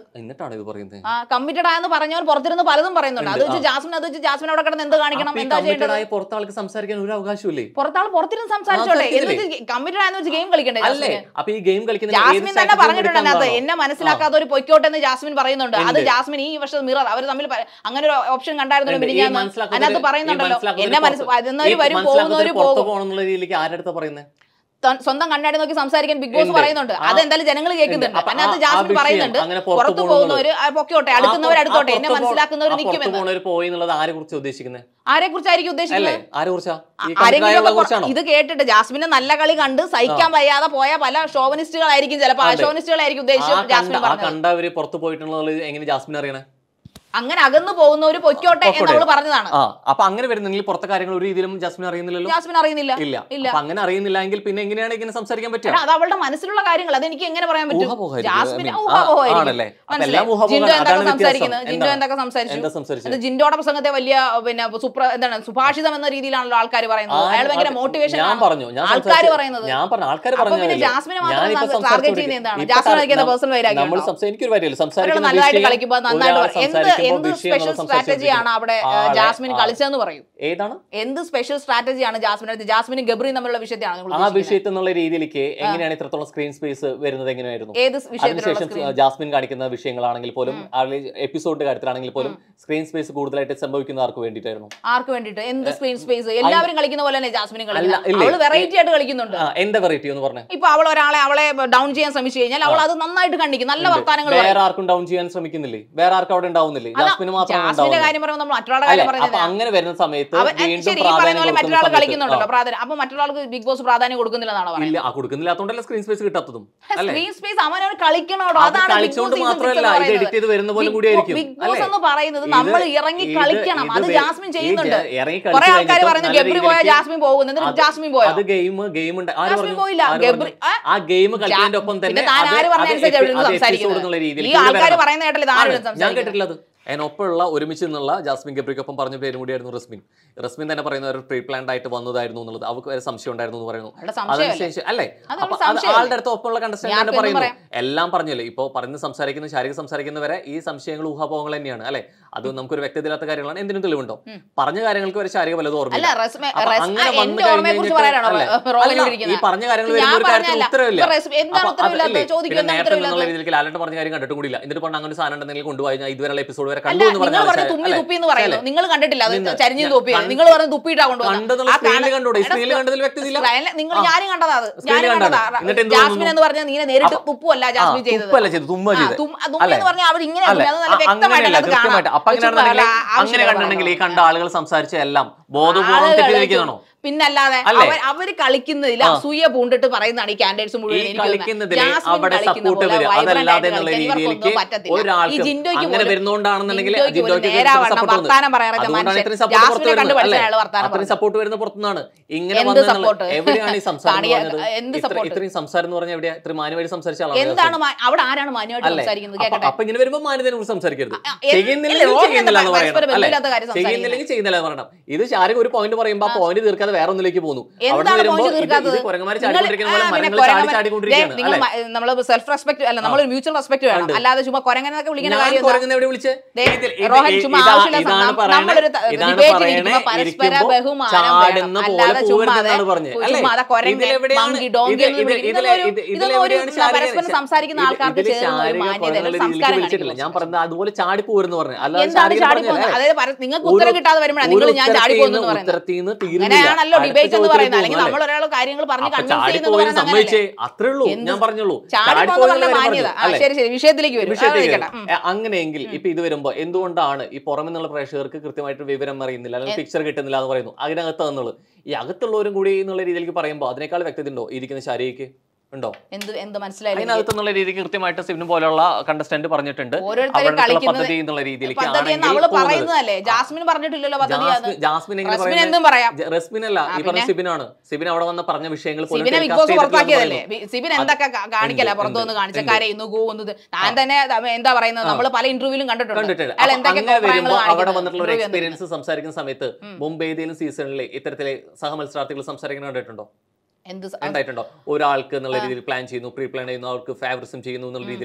ആണ് ഇത് പറയുന്നത് ആ കമ്മിറ്റഡ് ആയെന്ന് പറഞ്ഞവർ പുറത്തിരുന്ന് പലതും പറയുന്നുണ്ട് അത് വെച്ച് ജാസ്മിൻ അത് വെച്ച് ജാസ്മിൻ അവിടെ കിടന്ന് എന്ത് കാണിക്കണം അപ്പൊ ഈ എന്താ committed ചെയ്യേണ്ടത് ആയ പുറത്ത് ആൾക്ക് സംസാരിക്കാൻ ഒരു അവകാശമില്ലേ പുറത്താൾ പുറത്തിരുന്ന് സംസാരിച്ചോട്ടെ സംസാരിക്കുന്നില്ലേ? കമ്മിറ്റഡ് ആയെന്ന് വെച്ച് ഗെയിം കളിക്കണ്ടേ അല്ലേ ജാസ്മിന് അപ്പൊ ഈ ഗെയിം കളിക്കുന്ന ജാസ്മിൻ തന്നെ പറഞ്ഞിട്ടുണ്ട് അതിനകത്ത് എന്നെ മനസ്സിലാക്കാത്ത ഒരു പൊയ്ക്കോട്ടെ എന്ന് ജാസ്മിൻ പറയുന്നുണ്ട് അത് എന്ത്? ജാസ്മിൻ ഈ വർഷം മിറർ അവർ തമ്മിൽ പ- അങ്ങനെ ഒരു ഓപ്ഷൻ കണ്ടായിരുന്നല്ലോ എന്ത്? ഈ മിനിഞ്ഞാന്ന് മനസ്സിലാക്കുന്നവര് അതിനകത്ത് പറയുന്നുണ്ടല്ലോ ഈ മനസ്സിലാക്കുന്നവര് എന്നെ മനസ്സ് പുറത്ത് വരുന്നവര് ഈ വരും മനസ്സിലാക്കുന്നവര് പോകുന്നവര് പുറത്ത് പോകും പോകണം എന്നുള്ള രീതിയിലേക്ക് ആരെടുത്താ പറയുന്നത് ത- സ്വന്തം കണ്ണാടി നോക്കി സംസാരിക്കാൻ ബിഗ് ബോസ് എന്ത്? പറയുന്നുണ്ട് ആ- അത് എന്തായാലും ജനങ്ങൾ കേൾക്കുന്നുണ്ട് അപ്പൊ അതിനകത്ത് ആ- ആ ജാസ്മിൻ വിഷയം പറയുന്നുണ്ട് അങ്ങനെ പുറത്ത് പുറത്തു പോകുന്നവര് പോകുന്നവര് ആ പൊക്കോട്ടെ അടുക്കുന്നവർ അടുത്തോട്ടെ എന്നെ മനസ്സിലാക്കുന്നവർ നിൽക്കുമെന്ന് പോണവര് പോയി എന്നുള്ളത് ആരെ കുറിച്ച് ഉദ്ദേശിക്കുന്നത് ആരെ കുറിച്ചായിരിക്കും അല്ലേ ഉദ്ദേശിക്കുന്നത് ആരെ കുറിച്ചാ ഈ ആരെങ്കിലും കമ്മിറ്റഡ് ഒക്കെ കുറിച്ചാണോ ഇത് കേട്ടിട്ട് ജാസ്മിന് നല്ല കളി കണ്ട് സഹിക്കാൻ വയ്യാതെ പോയ പല ഷോവനിസ്റ്റുകളായിരിക്കും ചിലപ്പോൾ അതെ. ഷോവനിസ്റ്റുകളായിരിക്കും ആ ഉദ്ദേശിച്ചു കണ്ട ജാസ്മിൻ ആ പറഞ്ഞത് കണ്ടവര് പുറത്ത് പോയിട്ടുള്ളത് എങ്ങനെ ജാസ്മിൻ അറിയണേ അങ്ങനെ അകന്നു പോകുന്നവര് പൊയ്ക്കോട്ടെ എന്ന് പൊക്കോട്ടെ. അവള് പറഞ്ഞതാണ് ആ അപ്പൊ അങ്ങനെ വരുന്നെങ്കിൽ പുറത്തെ കാര്യങ്ങൾ ഒരു രീതിയിലും ജാസ്മിൻ അറിയുന്നില്ലല്ലോ ജാസ്മിൻ അറിയുന്നില്ല ഇല്ല ഇല്ല. അപ്പൊ അങ്ങനെ അറിയുന്നില്ല എങ്കിൽ പിന്നെ എങ്ങനെയാണ് ഇങ്ങനെ സംസാരിക്കാൻ പറ്റുക എടാ, അത് അവളുടെ മനസ്സിലുള്ള കാര്യങ്ങൾ അത് എനിക്ക് എങ്ങനെ പറയാൻ പറ്റും ഊഹാപോഹമായിരിക്കും. ജാസ്മിൻ I mean, ഊഹാപോഹമായിരിക്കും. ആ, ആണല്ലേ? അപ്പൊ മനസ്സിലായി. എല്ലാം ഊഹാപോഹം. ജിൻഡോ എന്തൊക്കെ അതാണ് വ്യത്യാസം. സംസാരിക്കുന്നത് ജിൻഡോ എന്താ? എന്തൊക്കെ സംസാരിച്ചു എന്താ സംസാരിച്ചത്? അത് ജിൻഡോയുടെ പ്രസംഗത്തെ വലിയ പിന്നെ സുപ്ര എന്താണ് സുഭാഷിതം എന്ന രീതിയിലാണല്ലോ ആൾക്കാർ പറയുന്നത് ആ, അയാൾ ഭയങ്കര അത് മോട്ടിവേഷൻ ഞാൻ പറഞ്ഞു ഞാൻ ആൾക്കാർ സംസാരിച്ചു. പറയുന്നത് ഞാൻ പറഞ്ഞു ആൾക്കാർ അപ്പൊ പറഞ്ഞു പിന്നെ ജാസ്മിനെ മാത്രം ടാർഗറ്റ് ചെയ്യുന്നത് എന്താണ് ജാസ്മിൻ കളിക്കുന്ന പേഴ്സണൽ നമ്മൾ വൈരാഗ്യം എനിക്കൊരു കാര്യമില്ല ഒരാൾ സംസാരിക്കുന്ന നല്ലതായിട്ട് വിഷയം, കളിക്കുമ്പോൾ നന്നായിട്ട് ഒരാൾ പറയും. എന്ത് സംസാരിക്കുമ്പോൾ എന്ത് വിഷയം സ്പെഷ്യൽ നമ്മൾ സ്ട്രാറ്റജിയാണ് അവിടെ ഏഹ്, ആളെ- ജാസ്മിൻ ആ. കളിച്ചതെന്ന് പറയും ഏതാണ് എന്ത് സ്പെഷ്യൽ സ്ട്രാറ്റജിയാണ് ജാസ്മിൻ എടുത്ത് ജാസ്മിനും ഗബ്രിയും തമ്മിലുള്ള വിഷയത്തെയാണ് നിങ്ങൾ ആ ഉദ്ദേശിക്കുന്നത്? വിഷയത്തിൽ എന്നുള്ള രീതിയിലേക്ക് എങ്ങനെയാണ് ഇത്രത്തോളം സ്ക്രീൻ സ്പേസ് വരുന്നത് എങ്ങനെയായിരുന്നു ഏത് വിഷയത്തിലുള്ള അതിനുശേഷം screen? ജാസ്മിൻ കാണിക്കുന്ന വിഷയങ്ങളാണെങ്കിൽ പോലും എപ്പിസോഡിന്റെ കാര്യത്തിലാണെങ്കിൽ പോലും സ്ക്രീൻ സ്പേസ് കൂടുതലായിട്ട് സംഭവിക്കുന്ന ആർക്ക് വേണ്ടിയിട്ടായിരുന്നു ആർക്ക് വേണ്ടിട്ട് എന്ത് സ്ക്രീൻ സ്പേസ് എല്ലാവരും കളിക്കുന്ന പോലെ തന്നെ ജാസ്മിനും അല്ല, കളിക്കുന്നത് ഇല്ലേ? അവള് വെറൈറ്റി ആയിട്ട് കളിക്കുന്നുണ്ട് ആ, എന്താ വെറൈറ്റി എന്ന് പറഞ്ഞേ ഇപ്പൊ അവൾ ഒരാളെ അവളെ ഡൗൺ ചെയ്യാൻ ശ്രമിച്ചു കഴിഞ്ഞാൽ അവൾ അത് നന്നായിട്ട് കണ്ടിക്കും നല്ല വർത്താനങ്ങൾ വേറെ ആർക്കും ഡൗൺ ചെയ്യാൻ ശ്രമിക്കുന്നില്ലേ വേറെ ആർക്കും അവിടെ ഉണ്ടാവുന്നില്ലേ ജാസ്മിന് മാത്രമാണ് ജാസ്മിന്റെ ഉണ്ടാവുന്നത് കാര്യം പറയുമ്പോൾ നമ്മൾ മറ്റൊരാളുടെ അല്ലെ കാര്യം അപ്പൊ പറയുന്നത് അങ്ങനെ വരുന്ന സമയത്ത് അവൻ വീണ്ടും ശരി ഈ പറയുന്ന പ്രാധാന്യം പോലെ കൊടുക്കുന്ന മറ്റൊരാൾ സമയത്ത് കളിക്കുന്നുണ്ടല്ലോ ആ. പ്രാധാന്യം അപ്പൊ മറ്റൊരാൾക്ക് ബിഗ് ബോസ് പ്രാധാന്യം കൊടുക്കുന്നില്ലെന്നാണ് പറയുന്നത് ഇല്ല ആ കൊടുക്കുന്നില്ലാത്തോണ്ടല്ലേ സ്ക്രീൻ സ്പേസ് കിട്ടാത്തതും അല്ലെ സ്ക്രീൻ സ്പേസ് അവനവർ കളിക്കണോടോ അത് അതാണ് കളിച്ചുകൊണ്ട് മാത്രമല്ല ഇത് എഡിറ്റ് ചെയ്ത് വരുന്ന പോലെ കൂടി ആയിരിക്കും ബിഗ് ബോസ് എന്ന് പറയുന്നത് നമ്മൾ ഇറങ്ങി കളിക്കണം അത് ജാസ്മിൻ ചെയ്യുന്നുണ്ട് ഇറങ്ങി കുറെ കളിച്ച് ആൾക്കാർ കഴിഞ്ഞിട്ട് പറയുന്നത് നല്ല ഗബ്രി പോയ രീതിയിലേക്ക് ജാസ്മിൻ പോകുന്നു എന്നിട്ട് അത് ജാസ്മിൻ പോയോ അത് ഗെയിം ഗെയിം ഉണ്ട് ആര് ജാസ്മിൻ പറഞ്ഞു പോയില്ല. ആര് ഗബ്രി- പറഞ്ഞു? ആ? ആ ഗെയിം കളിക്കുന്നതിന്റെ ഒപ്പം പിന്നെ തന്നെ താൻ അത് ആര് പറഞ്ഞ അത് അനുസരിച്ച് എപ്പി- അവിടെ അത് സംസാരിക്കുന്നത്? episode എന്നുള്ള രീതിയിൽ ഈ കൂടി ആൾക്കാര് വരണം. പറയുന്ന കേട്ടല്ലേ ഇത് ആരാണ് ആണ്. ഞാൻ സംസാരിക്കുന്നത്? കേട്ടിട്ടില്ല അത് അതിനൊപ്പമുള്ള ഒരുമിച്ച് നിന്നുള്ള ജാസ്മിൻ ഗബ്രിക്കൊപ്പം പറഞ്ഞ പേരും കൂടിയായിരുന്നു റസ്മിൻ റസ്മിൻ തന്നെ പറയുന്ന ഒരു പ്രീ പ്ലാൻഡ് ആയിട്ട് വന്നതായിരുന്നു എന്നുള്ളത് അവർക്ക് വരെ സംശയം ഉണ്ടായിരുന്നു എന്ന് പറയുന്നു അവളുടെ സംശയമല്ലേ? അതിനുശേഷം അല്ലേ അത് അപ്പൊ അവളുടെ അത് സംശയമല്ലേ? ആളുടെ അടുത്ത് ഒപ്പമുള്ള കണ്ടസ്റ്റന്റ് ഞാൻ തന്നെ ഇപ്പൊ പറയുന്നു എന്ത് എല്ലാം പറഞ്ഞല്ലേ ഇപ്പൊ പറഞ്ഞ് സംസാരിക്കുന്ന ശാരീരിക സംസാരിക്കുന്നവരെ ഈ സംശയങ്ങൾ ഊഹാപോഹങ്ങൾ തന്നെയാണ് അല്ലെ അത് നമുക്കൊരു വ്യക്തതയില്ലാത്ത കാര്യങ്ങളാണ് എന്തിനും തെളിവുണ്ടോ പറഞ്ഞ കാര്യങ്ങൾക്ക് വരെ ശാരീരിക വല്ലതും അല്ല ഓർമ്മയില്ല റസ്മ അപ്പൊ റസ്- അങ്ങനെ ആ, വന്നു എന്റെ ഓർമ്മയെ കുറിച്ച് കഴിഞ്ഞിട്ട് പറയാനാണോ അല്ലേ? റോളിൽ അല്ല, ഇരിക്കുന്നത്? ഈ പറഞ്ഞ കാര്യങ്ങൾ ഞാൻ വരുമ്പോൾ ഒരു കാര്യത്തിൽ പറഞ്ഞല്ല. ഉത്തരവില്ല ഇപ്പൊ റസ്- എന്താണ് അപ്പൊ അത് ഉത്തരവില്ലാത്തത്? അല്ലേ? ചോദിക്കൂ, പിന്നെ എന്താണ് നേരത്തെ എന്നുള്ള ഉത്തരവില്ലാത്തത്? രീതിയിൽ ലാലന്റെ പറഞ്ഞ കാര്യം കണ്ടിട്ടും കൂടിയില്ല എന്നിട്ട് പറഞ്ഞ അങ്ങനെ ഒരു സാധനം ഉണ്ടെങ്കിൽ കൊണ്ടുപോയി ഞാൻ ഇതുവരെ എപ്പിസോഡ് വരെ അല്ല കണ്ടു എന്ന് നിങ്ങൾ പറഞ്ഞാൽ പറഞ്ഞ തുമ്മി അല്ലേ? തുപ്പി എന്ന് പറയുന്നു അല്ലേ? നിങ്ങൾ കണ്ടിട്ടില്ല അത് നിന്ന് ചരിഞ്ഞു ഞാൻ തുപ്പി കണ്ട് നിങ്ങൾ പറഞ്ഞ തുപ്പിയിട്ടാ കണ്ടതുള്ള സ്ക്രീനിൽ കണ്ടൂടെ? സ്ക്രീനിൽ കണ്ടതിൽ വ്യക്തതയില്ല? നിങ്ങൾ ആ. ഞാനും കണ്ടതാ അത് സ്ക്രീനിൽ ഞാനും കണ്ടതാണ്. കണ്ടതാ എന്നിട്ട് എന്ത് ജാസ്മിൻ തോന്നുന്നു? എന്ന് പറഞ്ഞാൽ നീനെ നേരിട്ട് അപ്പൊ- തുപ്പല്ല ആ, ജാസ്മിൻ ചെയ്തത് തുപ്പല്ല ചെയ്തത് തുമ്മ ആ, ചെയ്തത് തുമ്മ- തുമ്മ അല്ലേ? എന്ന് പറഞ്ഞാൽ അവർ ഇങ്ങനെ അല്ലേ? തുമ്മി. അത് നല്ല ആ, അങ്ങനെയല്ല വ്യക്തമായിട്ട് അത് കൃത്യമായിട്ട് കാണാം. അപ്പൊ അങ്ങനെയാണെന്നുണ്ടെങ്കിൽ ചുമ്മാ ആ- അങ്ങനെ ആവശ്യമില്ല കണ്ടിട്ടുണ്ടെങ്കിൽ ഈ പറയുന്നത്. കണ്ട ആളുകൾ സംസാരിച്ച എല്ലാം ബോധപൂർവ്വം ആളുകൾ തെറ്റിദ്ധരിക്കുന്നതാണോ പിന്നല്ലാതെ അല്ലേ? അവർ അവര് കളിക്കുന്നതിൽ ആ. അസൂയ പൂണ്ടിട്ട് പറയുന്നതാണ് ഈ കാൻഡിഡേറ്റ്സ് മുഴുവൻ ഈ എനിക്ക് തോന്നുന്നത്. കളിക്കുന്നതിൽ ജാസ്മിൻ അവിടെ കളിക്കുന്ന സപ്പോർട്ട് പോലെ വരിക vibrant അതല്ലാതെ ആയിട്ട് എന്നുള്ള കളിക്കാൻ രീതിയിലേക്ക് ഇവർക്കൊന്നും പറ്റത്തില്ല. ഈ ഒരാൾക്ക് ജിൻഡോയ്ക്ക് അങ്ങനെ പോലും- വരുന്നോണ്ടാണെന്നുണ്ടെങ്കിൽ ജിൻഡോയ്ക്ക് പോലും ജിൻഡോയ്ക്ക് നേരെ ഇത്രയും വണ്ണം support വന്നു. വർത്താനം പറയാത്ത അതുകൊണ്ടാണ് മനുഷ്യൻ. ഇത്രയും സപ്പോർട്ട് പുറത്ത് ജാസ്മിനെ കണ്ട് വരുന്നത് പഠിച്ച അല്ലേ? അയാള് വർത്താനം അത്രയും പറഞ്ഞു. സപ്പോർട്ട് വരുന്ന പുറത്തുനിന്നാണ് ഇങ്ങനെ എന്ത് വന്നെന്നുള്ള- support? എവിടെയാണ് ഈ സംസാരം എന്ന് കാണിയ- പറഞ്ഞത് എന്ത് ഇത്ര- support? ഇത്രയും സംസാരം എന്ന് പറഞ്ഞാൽ എവിടെയാ ഇത്രയും മാന്യമായിട്ട് സംസാരിച്ച ആളാണ് എന്താണ് മാ- അവിടെ ആരാണ് മാന്യമായിട്ട് അല്ലേ? സംസാരിക്കുന്നത് അപ്പൊ- കേക്കട്ടെ അപ്പൊ ഇങ്ങനെ വരുമ്പോ മാന്യതയെ കുറിച്ച് സംസാരിക്കരുത് ആ, എന്ത്- ചെയ്യുന്നില്ലെങ്കിൽ ഇല്ല, റോബിൻ ചെയ്യുന്നില്ല എന്ന് എന്താ പറയണം പരസ്പരം അല്ലേ? ബന്ധമില്ലാത്ത കാര്യം സംസാരിക്കുന്നത്? ചെയ്യുന്നില്ലെങ്കിൽ ചെയ്യുന്നില്ല എന്ന് പറയണം ഇത് ശാരിക ഒരു പോയിന്റ് പറയുമ്പോൾ ആ പോയിന്റ് തീർക്കാതെ വേറെ ഒന്നിലേക്ക് പോകുന്നു അവിടെ എന്താണ് വരുമ്പോ പോയിന്റ് ഇത് തീർക്കാത്തത് ഇത് കുരങ്ങന്മാര് നിങ്ങൾ- ചാടിക്കൊണ്ടിരിക്കുന്ന പോലെ ആ, പിന്നെ മരങ്ങൾ ചാടി കുരങ്ങന്മാര് ചാടിക്കൊണ്ടിരിക്കുകയാണ് നിങ്ങൾ അല്ലേ നമ്മൾ സെൽഫ് റെസ്പെക്ട് അല്ല നമ്മൾ മ്യൂച്വൽ റെസ്പെക്ട് വേണം ഉണ്ട്. അല്ലാതെ ചുമ്മാ കൊരങ്ങനൊക്കെ വിളിക്കുന്ന ഞാൻ കാര്യം എന്താ? കുരങ്ങനെ എവിടെ വിളിച്ചേ ദേ, ഇതിൽ- ഇത് റോഹൻ ഇ- ചുമ്മാ ഇതാ- ആവശ്യമില്ല ഇതാണ് സം- പറയണേ, നമ്മളൊരു ത- ഇതാണ് debate പറയണേ, ഇരിക്കുമ്പോ പരസ്പര ഇരിക്കുമ്പോ ബഹുമാനം ചാടുന്ന വേണം. പോലെ അല്ലാതെ ചുമ്മാ പോകരുതെന്നാണ് അതെ, പറഞ്ഞത്. ചുമ്മാ അല്ലേ? അതെ കൊരങ്ങ്, ഇതിലെവിടെയാണ് മങ്കി, ഡോങ്കി ഇത് എന്ന് ഇത് വിളിക്കുന്നത് ഇതിലെ- ഇതൊന്നും ഇത് ഒരു- ഇതിലെവിടെയാണ് ഇതൊന്നും ഒരു ശാരീരിക- പരസ്പരം സംസാരിക്കുന്ന ഇത് ആൾക്കാർക്ക് ഇതില് ചേരുന്ന ഒരു ശാരീരിക മാന്യത കുരങ്ങുള്ള അല്ലെങ്കിൽ രീതിയിലേക്ക് സംസ്കാരം വിളിച്ചിട്ടില്ല ഞാൻ കാണിക്കുന്നു. പറഞ്ഞത് അതുപോലെ ചാടിപ്പോരെന്ന് പറഞ്ഞു അല്ലാതെ എന്താണ് ശാരീരികം ചാടിപ്പോകുന്നത് പറഞ്ഞതല്ല. അതായത് പര- നിങ്ങൾക്ക് ഒരു- ഉത്തരം കിട്ടാതെ വരുമ്പോഴാണ് നിങ്ങൾ ഒരു ഞാൻ ഉത്തരത്തിൽ ചാടിപ്പോകുന്നു നിന്ന് പറയുന്നത് ഉത്തരത്തിൽ നിന്ന് തീരുന്നില്ല. അങ്ങനെയാണല്ലോ അടുത്ത ഡിബേറ്റ് എന്ന് ചോദ്യത്തിലേക്ക് പറയുന്നത് അല്ലെങ്കിൽ പോകുന്നു, നമ്മൾ ഒരാൾ കാര്യങ്ങൾ പറഞ്ഞ് അപ്പൊ കൺവിൻസ് ചെയ്യുന്നത് ചാടിപ്പോയെന്ന് പറയുന്നത് സമ്മതിച്ചേ അങ്ങനെയല്ലേ? അത്രേ ഉള്ളൂ എന്ത് ഞാൻ പറഞ്ഞുള്ളൂ ചാടിപ്പോകുന്ന ചാടിപ്പോയെന്നുള്ള കാര്യം മാന്യത പറഞ്ഞു. ആ, അല്ലേ? ശരി ശരി വിഷയത്തിലേക്ക് വരും അത് വിഷയത്തിലേക്ക് നിൽക്കട്ടെ. വരും. ഉം. ഏ, അങ്ങനെയെങ്കിൽ ഇപ്പൊ ഇത് വരുമ്പോ എന്തുകൊണ്ടാണ് ഈ പുറമെന്നുള്ള പ്രേക്ഷകർക്ക് കൃത്യമായിട്ട് വിവരം അറിയുന്നില്ല അല്ലെങ്കിൽ പിക്ചർ കിട്ടുന്നില്ല എന്ന് പറയുന്നു അതിനകത്ത് എന്നുള്ളത് ഈ അകത്തുള്ളവരും കൂടി എന്നുള്ള രീതിയിലേക്ക് പറയുമ്പോൾ അതിനേക്കാൾ വ്യക്തത ഉണ്ടോ ഇരിക്കുന്ന ശാരീരിക്ക് ഉണ്ടോ എന്ത് എന്ത് മനസ്സിലായില്ല അതിനകത്ത് എന്നുള്ള രീതിക്ക് കൃത്യമായിട്ട് സിബിന് പോലുള്ള കണ്ടസ്റ്റന്റ് പറഞ്ഞിട്ടുണ്ട് ഓരോരുത്തരും അവരുടെ കളിക്കുന്നത് പദ്ധതി എന്നുള്ള രീതിയിലേക്ക് പദ്ധതി എന്ന് അവള് പറയുന്നതല്ലേ ജാസ്മിൻ പറഞ്ഞിട്ടില്ലല്ലോ പദ്ധതി അത് ജാസ്മിൻ എങ്ങനെ റസ്മിൻ പറയുന്നത് എന്തും പറയാം ജ- റസ്മിൻ അല്ല ഈ പറഞ്ഞ സിബിനാണ് സിബിൻ അവിടെ വന്ന് പറഞ്ഞ വിഷയങ്ങൾ പോലും സിബിനെ ബിഗ് telecast ബോസ് ചെയ്തിട്ടില്ല എന്ന് പുറത്താക്കിയതല്ലേ പറയുന്നു. ബി- സിബിൻ എന്തൊക്കെ കാ- കാണിക്കല ഉണ്ട്, പുറത്തു വന്ന് ഉണ്ട്, കാണിച്ച ഉണ്ട്. കരയുന്നു കൂവുന്നത് ഞാൻ തന്നെ ത- എന്താ പറയുന്നത് നമ്മൾ പല ഇന്റർവ്യൂവിലും കണ്ടിട്ടുണ്ട് കണ്ടിട്ടുണ്ട് അയാൾ അപ്പൊ എന്തൊക്കെ അങ്ങനെ കോപ്രായങ്ങൾ വരുമ്പോ അവിടെ കാണിക്കുന്നത് വന്നിട്ടുള്ള ഒരു interview വന്നിട്ട്. എക്സ്പീരിയൻസ് സംസാരിക്കുന്ന സമയത്ത് മുമ്പ് ഏതെങ്കിലും സീസണിൽ ഇത്തരത്തിലെ സഹമത്സരാർത്ഥികൾ സംസാരിക്കുന്ന കണ്ടിട്ടുണ്ടോ എന്ത് സ- ഉണ്ടായിട്ടുണ്ടോ ഒരാൾക്ക് എന്നുള്ള രീതിയിൽ പ്ലാൻ ചെയ്യുന്നു പ്രീ പ്ലാൻ ചെയ്യുന്നു അവർക്ക് ഫേവറിസം ചെയ്യുന്നു എന്നുള്ള രീതിയിലേക്ക്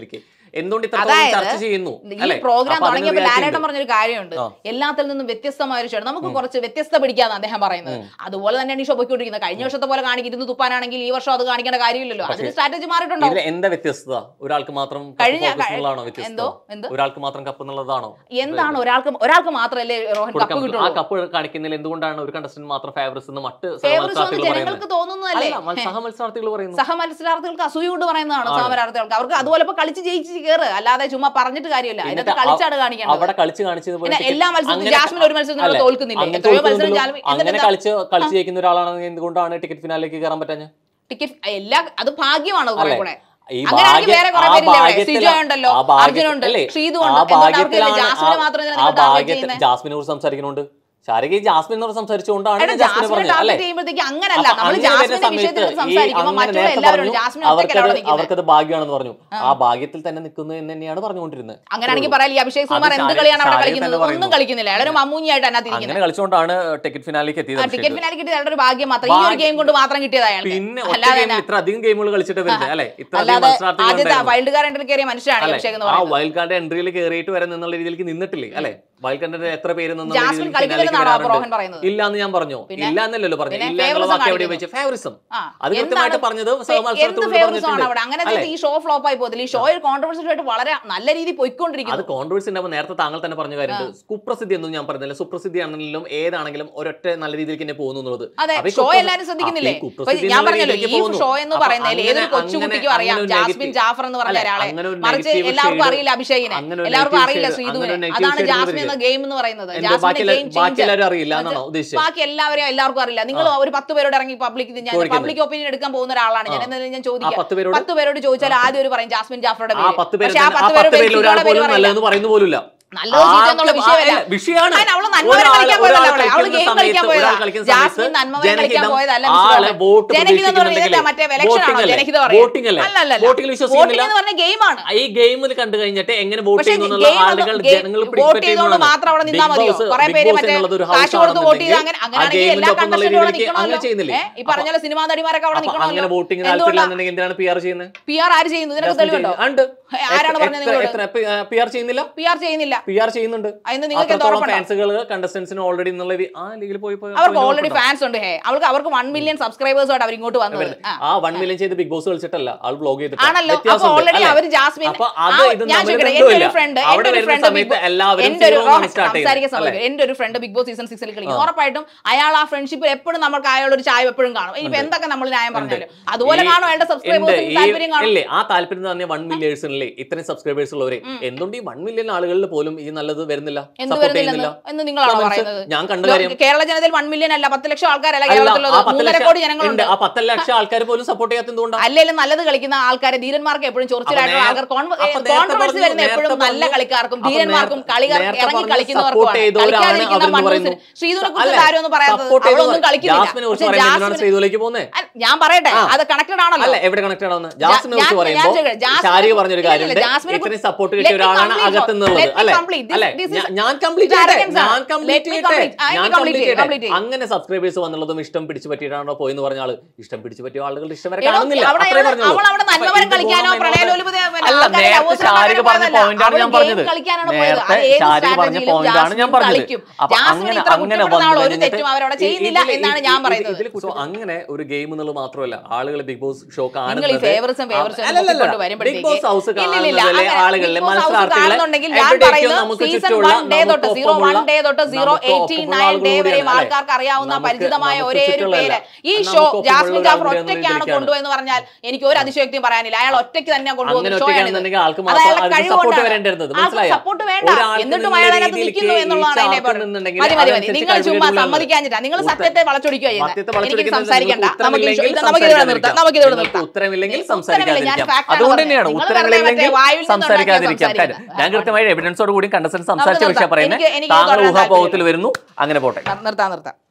എന്തുകൊണ്ട് ഇത്രത്തോളം അതായത് ചർച്ച ചെയ്യുന്നു ഈ അല്ലേ? പ്രോഗ്രാം അപ്പൊ അതിന് തുടങ്ങിയപ്പോൾ reaction ലാലേട്ടൻ ഉണ്ട്. പറഞ്ഞൊരു കാര്യമുണ്ട് ആ. എല്ലാത്തിൽ നിന്നും വ്യത്യസ്തമായ ഒരു ഷോ നമുക്ക് കുറച്ച് വ്യത്യസ്ത പിടിക്കാന്ന് അദ്ദേഹം പറയുന്നത് അതുപോലെ തന്നെയാണ് ഈ ഷോ പോയിക്കൊണ്ടിരിക്കുന്നത് കഴിഞ്ഞ വർഷത്തെ പോലെ കാണിക്കുന്നു തുപ്പാനാണെങ്കിൽ ഈ വർഷം അത് കാണിക്കേണ്ട കാര്യമില്ലല്ലോ അതിന് സ്ട്രാറ്റജി മാറിയിട്ടുണ്ടോ ഇതിൽ എന്താ വ്യത്യസ്തത ഒരാൾക്ക് മാത്രം കപ്പ് കഴിഞ്ഞ- focus എന്നുള്ളതാണോ വ്യത്യസ്തത എന്തോ? എന്ത്? ഒരാൾക്ക് മാത്രം കപ്പ് എന്നുള്ളതാണോ എന്താണ് ഒരാൾക്ക് ഒരാൾക്ക് മാത്രമല്ലേ റോഹൻ കൊടുക്കാൻ കപ്പ് പറ്റും. ആ കിട്ടുള്ളൂ കപ്പ് കാണിക്കുന്നതിൽ എന്തുകൊണ്ടാണ് ഒരു കണ്ടസ്റ്റന്റ് മാത്രം ഫേവറസ് എന്ന് മറ്റ് ഫേവറിസം എന്ന് സഹമത്സരാർത്ഥികൾ ജനങ്ങൾക്ക് പറയുന്നത് തോന്നുന്നതല്ലേ അല്ല, മത്സ- സഹമത്സരാർത്ഥികൾ പറയുന്നു സഹ മത്സരാർത്ഥികൾക്ക് അസൂയ കൊണ്ട് പറയുന്നതാണ് സഹമത്സരാർത്ഥികൾക്ക് അവർക്ക് അതുപോലെ ഇപ്പൊ കളിച്ച് ജയിച്ച് കയറ് അല്ലാതെ ചുമ്മാ പറഞ്ഞിട്ട് കാര്യമില്ല അതിനകത്ത് എന്നിട്ട് കളിച്ചാണ് അവ- കാണിക്കേണ്ടത് അവിടെ കളിച്ച് കാണിച്ചത് പോലെ പിന്നെ ticket- എല്ലാ മത്സരത്തിലും അങ്ങനെ- ജാസ്മിൻ ഒരു മത്സരത്തിൽ അല്ല, തോൽക്കുന്നില്ലേ? അങ്ങനെ എത്രയോ മത്സരം തോൽക്കുന്നുള്ളൂ. ജാസ്മിൻ- അങ്ങനെ എന്നിട്ട് കളിച്ച് കളിച്ച് ജയിക്കുന്ന ഒരാളാണെങ്കിൽ എന്തുകൊണ്ടാണ് ടിക്കറ്റ് ഫിനാലേക്ക് കയറാൻ പറ്റാഞ്ഞ ടിക്കറ്റ് എല്ലാ അത് ഭാഗ്യമാണ് കുറെ അല്ലേ? കൂടെ ഈ അങ്ങനെയാണെങ്കിൽ ഭാഗ്യ- വേറെ കുറെ ആ പേരില്ലേ അവിടെ? ഭാഗ്യത്തിലാ- സിജോ ഉണ്ടല്ലോ ആ ഭാഗ്യ- അർജുനുണ്ട് അല്ലേ? ശ്രീതു ആ ഉണ്ട് എന്തുകൊണ്ട് അവർക്കില്ലേ ഭാഗ്യത്തിലാണ് ജാസ്മിനെ ആ- മാത്രം എന്തിനാ ആ നിങ്ങൾ ടാർഗറ്റ് ഭാഗ്യത്തിൽ ചെയ്യുന്നത് ജാസ്മിനെ കുറിച്ച് സംസാരിക്കുന്നുണ്ട് ശാരിക ഈ ജാസ്മിനോട് സംസാരിച്ചുകൊണ്ടാണ് എടാ, ഞാൻ ജാസ്മിനെ ജാസ്മിനെ പറഞ്ഞത് അല്ലേ ടാർഗറ്റ് ചെയ്യുമ്പോഴത്തേക്ക് അങ്ങനല്ല അപ്പൊ നമ്മൾ അങ്ങനെ ജാസ്മിന്റെ വരുന്ന വിഷയത്തിൽ സമയത്ത് ഈ സംസാരിക്കുമ്പോൾ അങ്ങനെ മറ്റുള്ള നേരത്തെ എല്ലാവരും പറഞ്ഞു, ജാസ്മിൻ ഒറ്റയ്ക്കല്ല അവിടെ അവർക്കത് നിൽക്കുന്നത് അവർക്കത് ഭാഗ്യമാണെന്ന് പറഞ്ഞു ആ ഭാഗ്യത്തിൽ തന്നെ നിൽക്കുന്നു എന്ന് തന്നെയാണ് പറഞ്ഞുകൊണ്ടിരുന്നത് അങ്ങനെയാണെങ്കിൽ പറയാം ഈ അഭിഷേക് കുമാർ അത് എന്ത് ശാരി- കളിയാണ് അവിടെ ശാരിക കളിക്കുന്നത് തന്നെ ഒന്നും പറയുന്നു. കളിക്കുന്നില്ല അയാളൊരു മമ്മൂഞ്ഞായിട്ട് അതിനകത്ത് അങ്ങനെ ഇരിക്കുന്നത് കളിച്ചുകൊണ്ടാണ് ടിക്കറ്റ് ഫിനാലേക്ക് എത്തിയത് ടിക്കറ്റ് അഭിഷേക്. ഫിനാലി കിട്ടിയത് അയാളുടെ ഒരു ഭാഗ്യം മാത്രം ഈ ഒരു ഭാഗ്യം- ഗെയിം കൊണ്ട് മാത്രം കിട്ടിയത് അയാൾക്ക് പിന്നെ ഒറ്റ അല്ലാതെ ഗെയിമിൽ ഇത്ര അധികം ഗെയിമുകൾ കളിച്ചിട്ട് വരുന്നത് അല്ലെ ഇത്ര അധികം അല്ലാതെ മത്സരാർത്ഥികൾ ആദ്യത്തെ ഉണ്ടായിരുന്നു. വൈൽഡ് കാർഡ് കയറിയ മനുഷ്യനാണ് ഈ അല്ലേ? അഭിഷേക് എന്ന് ആ പറയുന്നത് വൈൽഡ് കാർഡ് എൻട്രിയിൽ കയറിയിട്ട് വരെ എന്നുള്ള രീതിയിലേക്ക് നിന്നിട്ടില്ലേ അല്ലെ വൈൽഡ് കാർഡിന്റെ എത്ര പേര് നിന്നുള്ള ജാസ്മിൻ രീതിയിൽ കളിക്കുന്നില്ലെന്നാണോ ഫിനാലേക്ക് അപ്പൊ റോഹൻ വരാറുണ്ട്? പറയുന്നത്? ഇല്ല എന്ന് ഞാൻ പറഞ്ഞു പിന്നെ? ഇല്ല എന്നല്ലല്ലോ പറഞ്ഞു പിന്നെ ഇല്ല എന്നുള്ള favouritism വാക്ക് എവിടെ കാണിക്കുന്നു. വെച്ച് ഫേവറിസം ആ, അത് കൃത്യമായിട്ട് എന്താണ് പറഞ്ഞത് എന്ത് സഹമത്സരത്തോട് ഫേവറിസം ആണ് പറഞ്ഞിട്ടുണ്ട്. അവിടെ അങ്ങനെ അല്ലേ? ഈ ഷോ ഫ്ലോപ്പ് ആയി പോകത്തില്ല ഈ ഷോ ഒരു കോൺട്രവേഴ്സി ആയിട്ട് വളരെ നല്ല രീതിയിൽ അത് പോയിക്കൊണ്ടിരിക്കുന്നു കോൺട്രവേഴ്സി ഉണ്ടാകുമ്പോൾ നേരത്തെ താങ്കൾ തന്നെ പറഞ്ഞ കാര്യമുണ്ട് കുപ്രസിദ്ധി ഒന്നും ഞാൻ പറഞ്ഞില്ല സുപ്രസിദ്ധി ആണെങ്കിലും ഏതാണെങ്കിലും ഒരൊറ്റ നല്ല രീതിയിലേക്ക് തന്നെ പോകുന്നു എന്നുള്ളത് അതെ അപ്പൊ ഈ ഷോ കുപ്രസി- എല്ലാരും ശ്രദ്ധിക്കുന്നില്ലേ ആ, ഈ ഇപ്പൊ കുപ്രസിദ്ധി ഞാൻ എന്നുള്ള പറഞ്ഞല്ലോ രീതിയിലേക്ക് ഈ പോകുന്നു. ഷോ എന്ന് അപ്പൊ പറയുന്നതിൽ അങ്ങനെ- ഏതൊരു കൊച്ചുകുട്ടിക്കും അങ്ങനെ അറിയാം ഒരു ജാസ്മിൻ negative- ജാഫർ എന്ന് പറഞ്ഞ അല്ല, ഒരാളെ അങ്ങനെ ഒരു മറിച്ച് negative എല്ലാവർക്കും shade- അറിയില്ല അഭിഷേകിനെ അങ്ങനെ ഒരു എല്ലാവർക്കും negative അറിയില്ല shade- ശ്രീധുവിനെ അങ്ങനെ ഒരു negative അതാണ് shade ജാസ്മിൻ വരിക. എന്ന ഗെയിം എന്ന് പറയുന്നത് എന്തോ ജാസ്മിന്റെ ബാക്കി ഗെയിം ബാക്കി എല്ലാവരും അറിയില്ല എന്നാണോ ഉദ്ദേശിച്ചത് ബാക്കി എല്ലാവരെയും എല്ലാവർക്കും അറിയില്ല നിങ്ങൾ ഒരു പത്ത് പേരോട് ഇറങ്ങി പബ്ലിക് ഞാൻ ചോദിക്കുന്നത്. പബ്ലിക് ഒപ്പീനിയൻ എടുക്കാൻ പോകുന്ന ഒരാളാണ് ഞാൻ എന്നാലും ഞാൻ ആ ചോദിക്കാം പത്ത് പേരോട് പത്ത് പേരോട് ചോദിച്ചാൽ ആദ്യം ഒരു പറയും ജാസ്മിൻ ജാഫറുടെ ആ പേര് പത്ത് പേര് പക്ഷെ ആ തന്നെ- ആ പത്ത് പത്ത് പേരുടെ പേരിൽ ഒരാൾ പേര് പോലും പറയില്ല. നല്ലതെന്ന് പറയുന്നു പോലുമില്ല നല്ലതോ ചീത്തയോ എന്നുള്ള വിഷയമല്ല. വിഷയമാണ് അതിന് അവള് നന്മവരെ കളിക്കാൻ പോയതല്ല അവളെ. അവള് game കളിക്കാൻ പോയതാ. ജാസ്മിൻ നന്മവരെ കളിക്കാൻ പോയതല്ല മനസ്സിലായോ? ജനഹിതം എന്ന് പറഞ്ഞാൽ ഇതല്ലേ മറ്റേ election ആണോ ജനഹിതം പറയുന്നത്? അല്ല, അല്ല, അല്ല. വോട്ടിംഗ് Voting എന്ന് പറഞ്ഞ ഗെയിമാണ് ഈ ഗെയിമിൽ കണ്ടു കഴിഞ്ഞിട്ട് എങ്ങനെ വോട്ട് പക്ഷേ ചെയ്യുന്നു എന്നുള്ള game ഒന്ന് ആളുകൾ game ജനങ്ങൾ വോട്ട് ചെയ്തുകൊണ്ട് മാത്രം അവിടെ നിന്നാ മതിയോ കുറെ പേര് മറ്റേ കാശ് കൊടുത്ത് വോട്ട് ചെയ്ത് അങ്ങനെ അങ്ങനെയാണെങ്കിൽ എല്ലാ കണ്ടസ്റ്റന്റും അവിടെ അങ്ങനെ ചെയ്യുന്നില്ലേ നിൽക്കണമല്ലോ ഈ പറഞ്ഞ പോലെ സിനിമാ നടിമാരൊക്കെ അവിടെ അപ്പൊ അങ്ങനെ നിൽക്കണമല്ലോ വോട്ടിംഗ് എന്തുകൊണ്ടാ താല്പര്യമില്ലാന്നുണ്ടെങ്കിൽ എന്തിനാണ് പി ആർ ചെയ്യുന്നത് പി ആർ ആര് ചെയ്യുന്നു ഇതിനൊക്കെ തെളിവുണ്ടോ ഉണ്ട് ആരാണ് പറഞ്ഞത് നിങ്ങളോട്? എത്ര പി ആർ ചെയ്യുന്നില്ല പി ആർ ചെയ്യുന്നില്ല പി ആർ ചെയ്യുന്നുണ്ട് അതിന് നിങ്ങൾക്ക് എന്താ അത്രത്തോളം ഉറപ്പുണ്ടോ? ഫാൻസുകൾ കണ്ടസ്റ്റൻസിന് ഓൾറെഡി എന്നുള്ള രീ- ആ ലീഗിൽ പോയി പോയി- അവർക്ക് പോയി ഓൾറെഡി ഉറപ്പുണ്ടോ? ഫാൻസ് ഉണ്ട് ഹേ അവർക്ക് അവർക്ക് വൺ മില്യൺ സബ്സ്ക്രൈബേഴ്സോട് അവർ ഇങ്ങോട്ട് വന്നത് ആ. ആ വൺ മില്യൺ ചെയ്ത് ബിഗ് ബോസ് കളിച്ചിട്ടല്ല ആൾ ബ്ലോഗ് ചെയ്തിട്ട് ആണല്ലോ അപ്പൊ ഓൾറെഡി അവർ ജാസ്മിൻ അപ്പൊ ആ, അത് ഇത് ഞാൻ തമ്മിൽ ചോദിക്കട്ടെ എന്റെ ബന്ധമില്ല. ഒരു ഫ്രണ്ട് അവിടെ എന്റെ ഒരു വരുന്ന ഫ്രണ്ട് സമയത്ത് എല്ലാവരും എന്റെ ഒരു zero ആണ് start ചെയ്യുന്നത്, സംസാരിക്കാൻ അല്ലേ? സമയം എന്റെ ഒരു ഫ്രണ്ട് ബിഗ് ബോസ് സീസൺ സിക്സിൽ കളിക്കും ഉറപ്പായിട്ടും അയാൾ ആ ഫ്രണ്ട്ഷിപ്പിൽ എപ്പോഴും നമുക്ക് അയാളുടെ ഒരു ചായ എപ്പോഴും കാണും ഇനിയിപ്പോ എന്തൊക്കെ നമ്മൾ ന്യായം പറഞ്ഞാലും അതുപോലെ ഈ- കാണും അയാളുടെ ഉണ്ട്. സബ്സ്ക്രൈബേഴ്സിന് ഈ- താല്പര്യം കാണും ഇല്ലേ ആ താല്പര്യം തന്നെ വൺ മില്യേഴ്സിനല്ലേ ഇത്രയും സബ്സ്ക്രൈബേഴ്സ് ഉള്ളവരെ എന്തുകൊണ്ട് ഈ വൺ മില്യൺ ആളുകളിൽ പോലും ഈ നല്ലത് വരുന്നില്ല എന്ത് സപ്പോർട്ട് വരുന്നില്ലെന്ന് ചെയ്യുന്നില്ല എന്ന് നിങ്ങളാണോ Comments പറയുന്നത് ഞാൻ കണ്ട ലോ- കാര്യം കേരള ജനതയിൽ വൺ മില്യൺ അല്ല പത്ത് ലക്ഷം ആൾക്കാരല്ല അല്ല, കേരളത്തിലുള്ളത് ആ പത്ത് മൂന്നര ലക്ഷം- കോടി ജനങ്ങളുണ്ട് ഉണ്ട്. ആ പത്ത് ലക്ഷം ആൾക്കാർ പോലും സപ്പോർട്ട് ചെയ്യാത്ത എന്തുകൊണ്ടാണ് അല്ലെങ്കിലും നല്ലത് കളിക്കുന്ന ആൾക്കാരെ ധീരന്മാർക്ക് എപ്പോഴും ചൊറിച്ചിലായിട്ടുള്ള നേ- ആൾക്കാർ അപ്പൊ നേരത്തെ കോൺട്രവേഴ്സി പറഞ്ഞു, വരുന്ന എപ്പോഴും നേരത്തെ നല്ല പറഞ്ഞു. കളിക്കാർക്കും അപ്പൊ ധീരന്മാർക്കും നേരത്തെ- കളികാർ നേരത്തെ ഇറങ്ങി പറഞ്ഞ കളിക്കുന്നവർക്കും support ചെയ്തവരാണ് കളിക്കാതിരിക്കുന്ന അവരെന്ന് മണ്ണൂസിന് പറയുന്നു. ശ്രീധുനെ അല്ലേ? കുറിച്ച് കാര്യമൊന്നും പറയാത്തത് Support അവളൊന്നും ചെയ്തവർ. കളിക്കുന്നില്ല ജാസ്മിനെ കുറിച്ച് പക്ഷെ പറയുമ്പോൾ എന്തിനാണ് ജാസ്മിൻ ശ്രീധുലേക്ക് പോകുന്നത് അല്ല, ഞാൻ പറയട്ടെ ആ. അത് കണക്റ്റഡ് ആണല്ലോ അല്ല എവിടെ കണക്റ്റഡ് ആവുന്നത് ജാസ്മിനെ ഞാൻ- കുറിച്ച് ഞാൻ പറയുമ്പോൾ ചോദിക്കട്ടെ, ജാസ്മിനെ- ഷാരിക പറഞ്ഞൊരു ഇല്ല, കാര്യമുണ്ട് ഇല്ല, ജാസ്മിനെ ഇത്രയും കുറിച്ച് സപ്പോർട്ട് let കിട്ടിയ me ഒരാളാണ് complete അകത്തുന്നുള്ളത് let me അല്ലെ complete. This- അല്ലെ this is- ഞാൻ- ഞാൻ കംപ്ലീറ്റ് ഇത് ചെയ്യട്ടെ arrogance ആണ്. ഞാൻ Let കംപ്ലീറ്റ് me ചെയ്യട്ടെ complete. ആ, എനിക്ക് ഞാൻ complete കംപ്ലീറ്റ് ചെയ്യ്, complete ചെയ്യട്ടെ ചെയ്യ്. അങ്ങനെ സബ്സ്ക്രൈബേഴ്സ് വന്നുള്ളതും ഇഷ്ടം പിടിച്ചു പറ്റിയിട്ടാണോ പോയെന്ന് പറഞ്ഞ ആള് ഇഷ്ടം പിടിച്ചു പറ്റിയ ആളുകളുടെ ഇഷ്ടം വരെ എടോ, കാണുന്നില്ല അവിടെ അത്രേ അവൾ- പറഞ്ഞുള്ളൂ. അവൾ അവിടെ അപ്പൊ നന്മവരം ഇത് കളിക്കാനോ ഗുണം പ്രണയലോലുപത എന്നോട് അല്ല നേരത്തെ ഷാരിക പറഞ്ഞ പോയിന്റാണ് ഞാൻ പറഞ്ഞത് കളിക്കാനാണ് പോയത് നേരത്തെ അത് ഏത് ഷാരിക പറഞ്ഞ സ്ട്രാറ്റജിയിലും പോയിന്റാണ് ഞാൻ ജാസ്മിൻ പറഞ്ഞത് കളിക്കും അപ്പൊ ജാസ്മിൻ അങ്ങനെ ഇത്ര അങ്ങനെ കുറ്റപ്പെടുന്ന ആൾ വന്നു ഒരു തെറ്റും അവരവിടെ കഴിഞ്ഞിട്ട് ചെയ്യുന്നില്ല ഇതില് എന്നാണ് ഇതില് ഞാൻ ഇതില് പറയുന്നത് ഇതില് കുറ്റം- അങ്ങനെ ഒരു ഗെയിം എന്നുള്ളത് മാത്രമല്ല ആളുകൾ ബിഗ് ബോസ് ഷോ നിങ്ങൾ ഈ കാണുന്നത് ഫേവറിസം ഫേവറിസം അല്ലല്ലല്ല. കൊണ്ട് ബിഗ് ബോസ് ഹൗസ് ഇല്ലില്ല, കാണുന്നതിലെ അങ്ങനെ ആളുകളിലെ ബിഗ് ബോസ് ഹൗസ് മത്സരാർത്ഥികളെ കാണുന്നുണ്ടെങ്കിൽ ഞാൻ എവിടേക്കോ പറയുന്നത് നമുക്ക് സീസൺ ചുറ്റുമുള്ള വൺ ഡേ തൊട്ട് സീറോ വൺ നമുക്കൊപ്പമുള്ള ഡേ തൊട്ട് സീറോ നമുക്ക് എയ്റ്റി ഒപ്പമുള്ള നയൻ ഡേ ആളുകളോട് വരെയും അല്ലേ? ആൾക്കാർക്ക് അറിയാവുന്ന നമുക്ക് പരിചിതമായ നമുക്ക് ഒരേ ഒരു ചുറ്റുമുള്ളതല്ല. പേര് ഈ നമുക്ക് ഷോ ഒപ്പമുള്ള ജാസ്മിൻ ജാഫർ ആളുകളെ ഒറ്റയ്ക്കാണ് ഇരിക്കുകയാണ്. കൊണ്ടുപോയെന്ന് പറഞ്ഞാൽ എനിക്ക് ഒരു അതിശയോക്തിയും പറയാനില്ല അയാൾ ഒറ്റയ്ക്ക് തന്നെ അങ്ങനെ കൊണ്ടുപോകുന്ന ഷോ ഒറ്റയ്ക്കാണെന്നുണ്ടെങ്കിൽ ആൾക്ക് മാത്രം അതിന് സപ്പോർട്ട് വരേണ്ടിരുന്നത് മനസ്സിലായോ സപ്പോർട്ട് വേണ്ട ഒരാൾക്ക് എന്നിട്ടും എന്നുള്ള അയാൾ അതിനകത്ത് രീതിയിലേക്ക് നിൽക്കുന്നു ഈ എന്നുള്ളതാണ് അതിന്റെ ചാർട്ട് പാട്. നിന്നുണ്ടെങ്കിൽ മതി മതി മതി അതനുസരിച്ച് നിങ്ങൾ ചുമ്മാ കഴിവുകളുള്ള സമ്മതിക്കാഞ്ഞിട്ടാ നിങ്ങൾ ഉത്തരം- സത്യത്തെ വളച്ചൊടിക്കുക സത്യത്തെ ചെയ്യുന്നത് എനിക്ക് വളച്ചൊടിക്കുന്നത് സംസാരിക്കണ്ട നിങ്ങൾക്ക് നമുക്ക് ഈ ഷോ- ഉത്തരമില്ലെങ്കിൽ ഇത് നമുക്കിത് ഇവിടെ നിർത്താം നമുക്കിത് ഇവിടെ നിങ്ങൾക്ക് നിർത്താം ഉത്തരമില്ലെങ്കിൽ ഉത്തരമില്ല, ഞാൻ സംസാരിക്കാതിരിക്കാം fact ആണ് അതുകൊണ്ട് പറഞ്ഞത്. തന്നെയാണ് നിങ്ങൾ ഉത്തരങ്ങളില്ലെങ്കിൽ വെറുതെ വായിൽ നിന്ന് സംസാരിക്കാതിരിക്കാം ഉണ്ടാക്കിയ കാര്യം ഞാൻ കൃത്യമായ എവിഡൻസോട് കൂടി കണ്ടസ്റ്റൻസ് സംസാരിച്ച നിർത്താം. വിഷയം പറയുന്നത് എനിക്ക് എനിക്ക് താങ്കൾ തുടരാൻ ഊഹാപോഹത്തിൽ താല്പര്യമില്ല. വരുന്നു അങ്ങനെ പോട്ടെ നിർത്താം നിർത്താം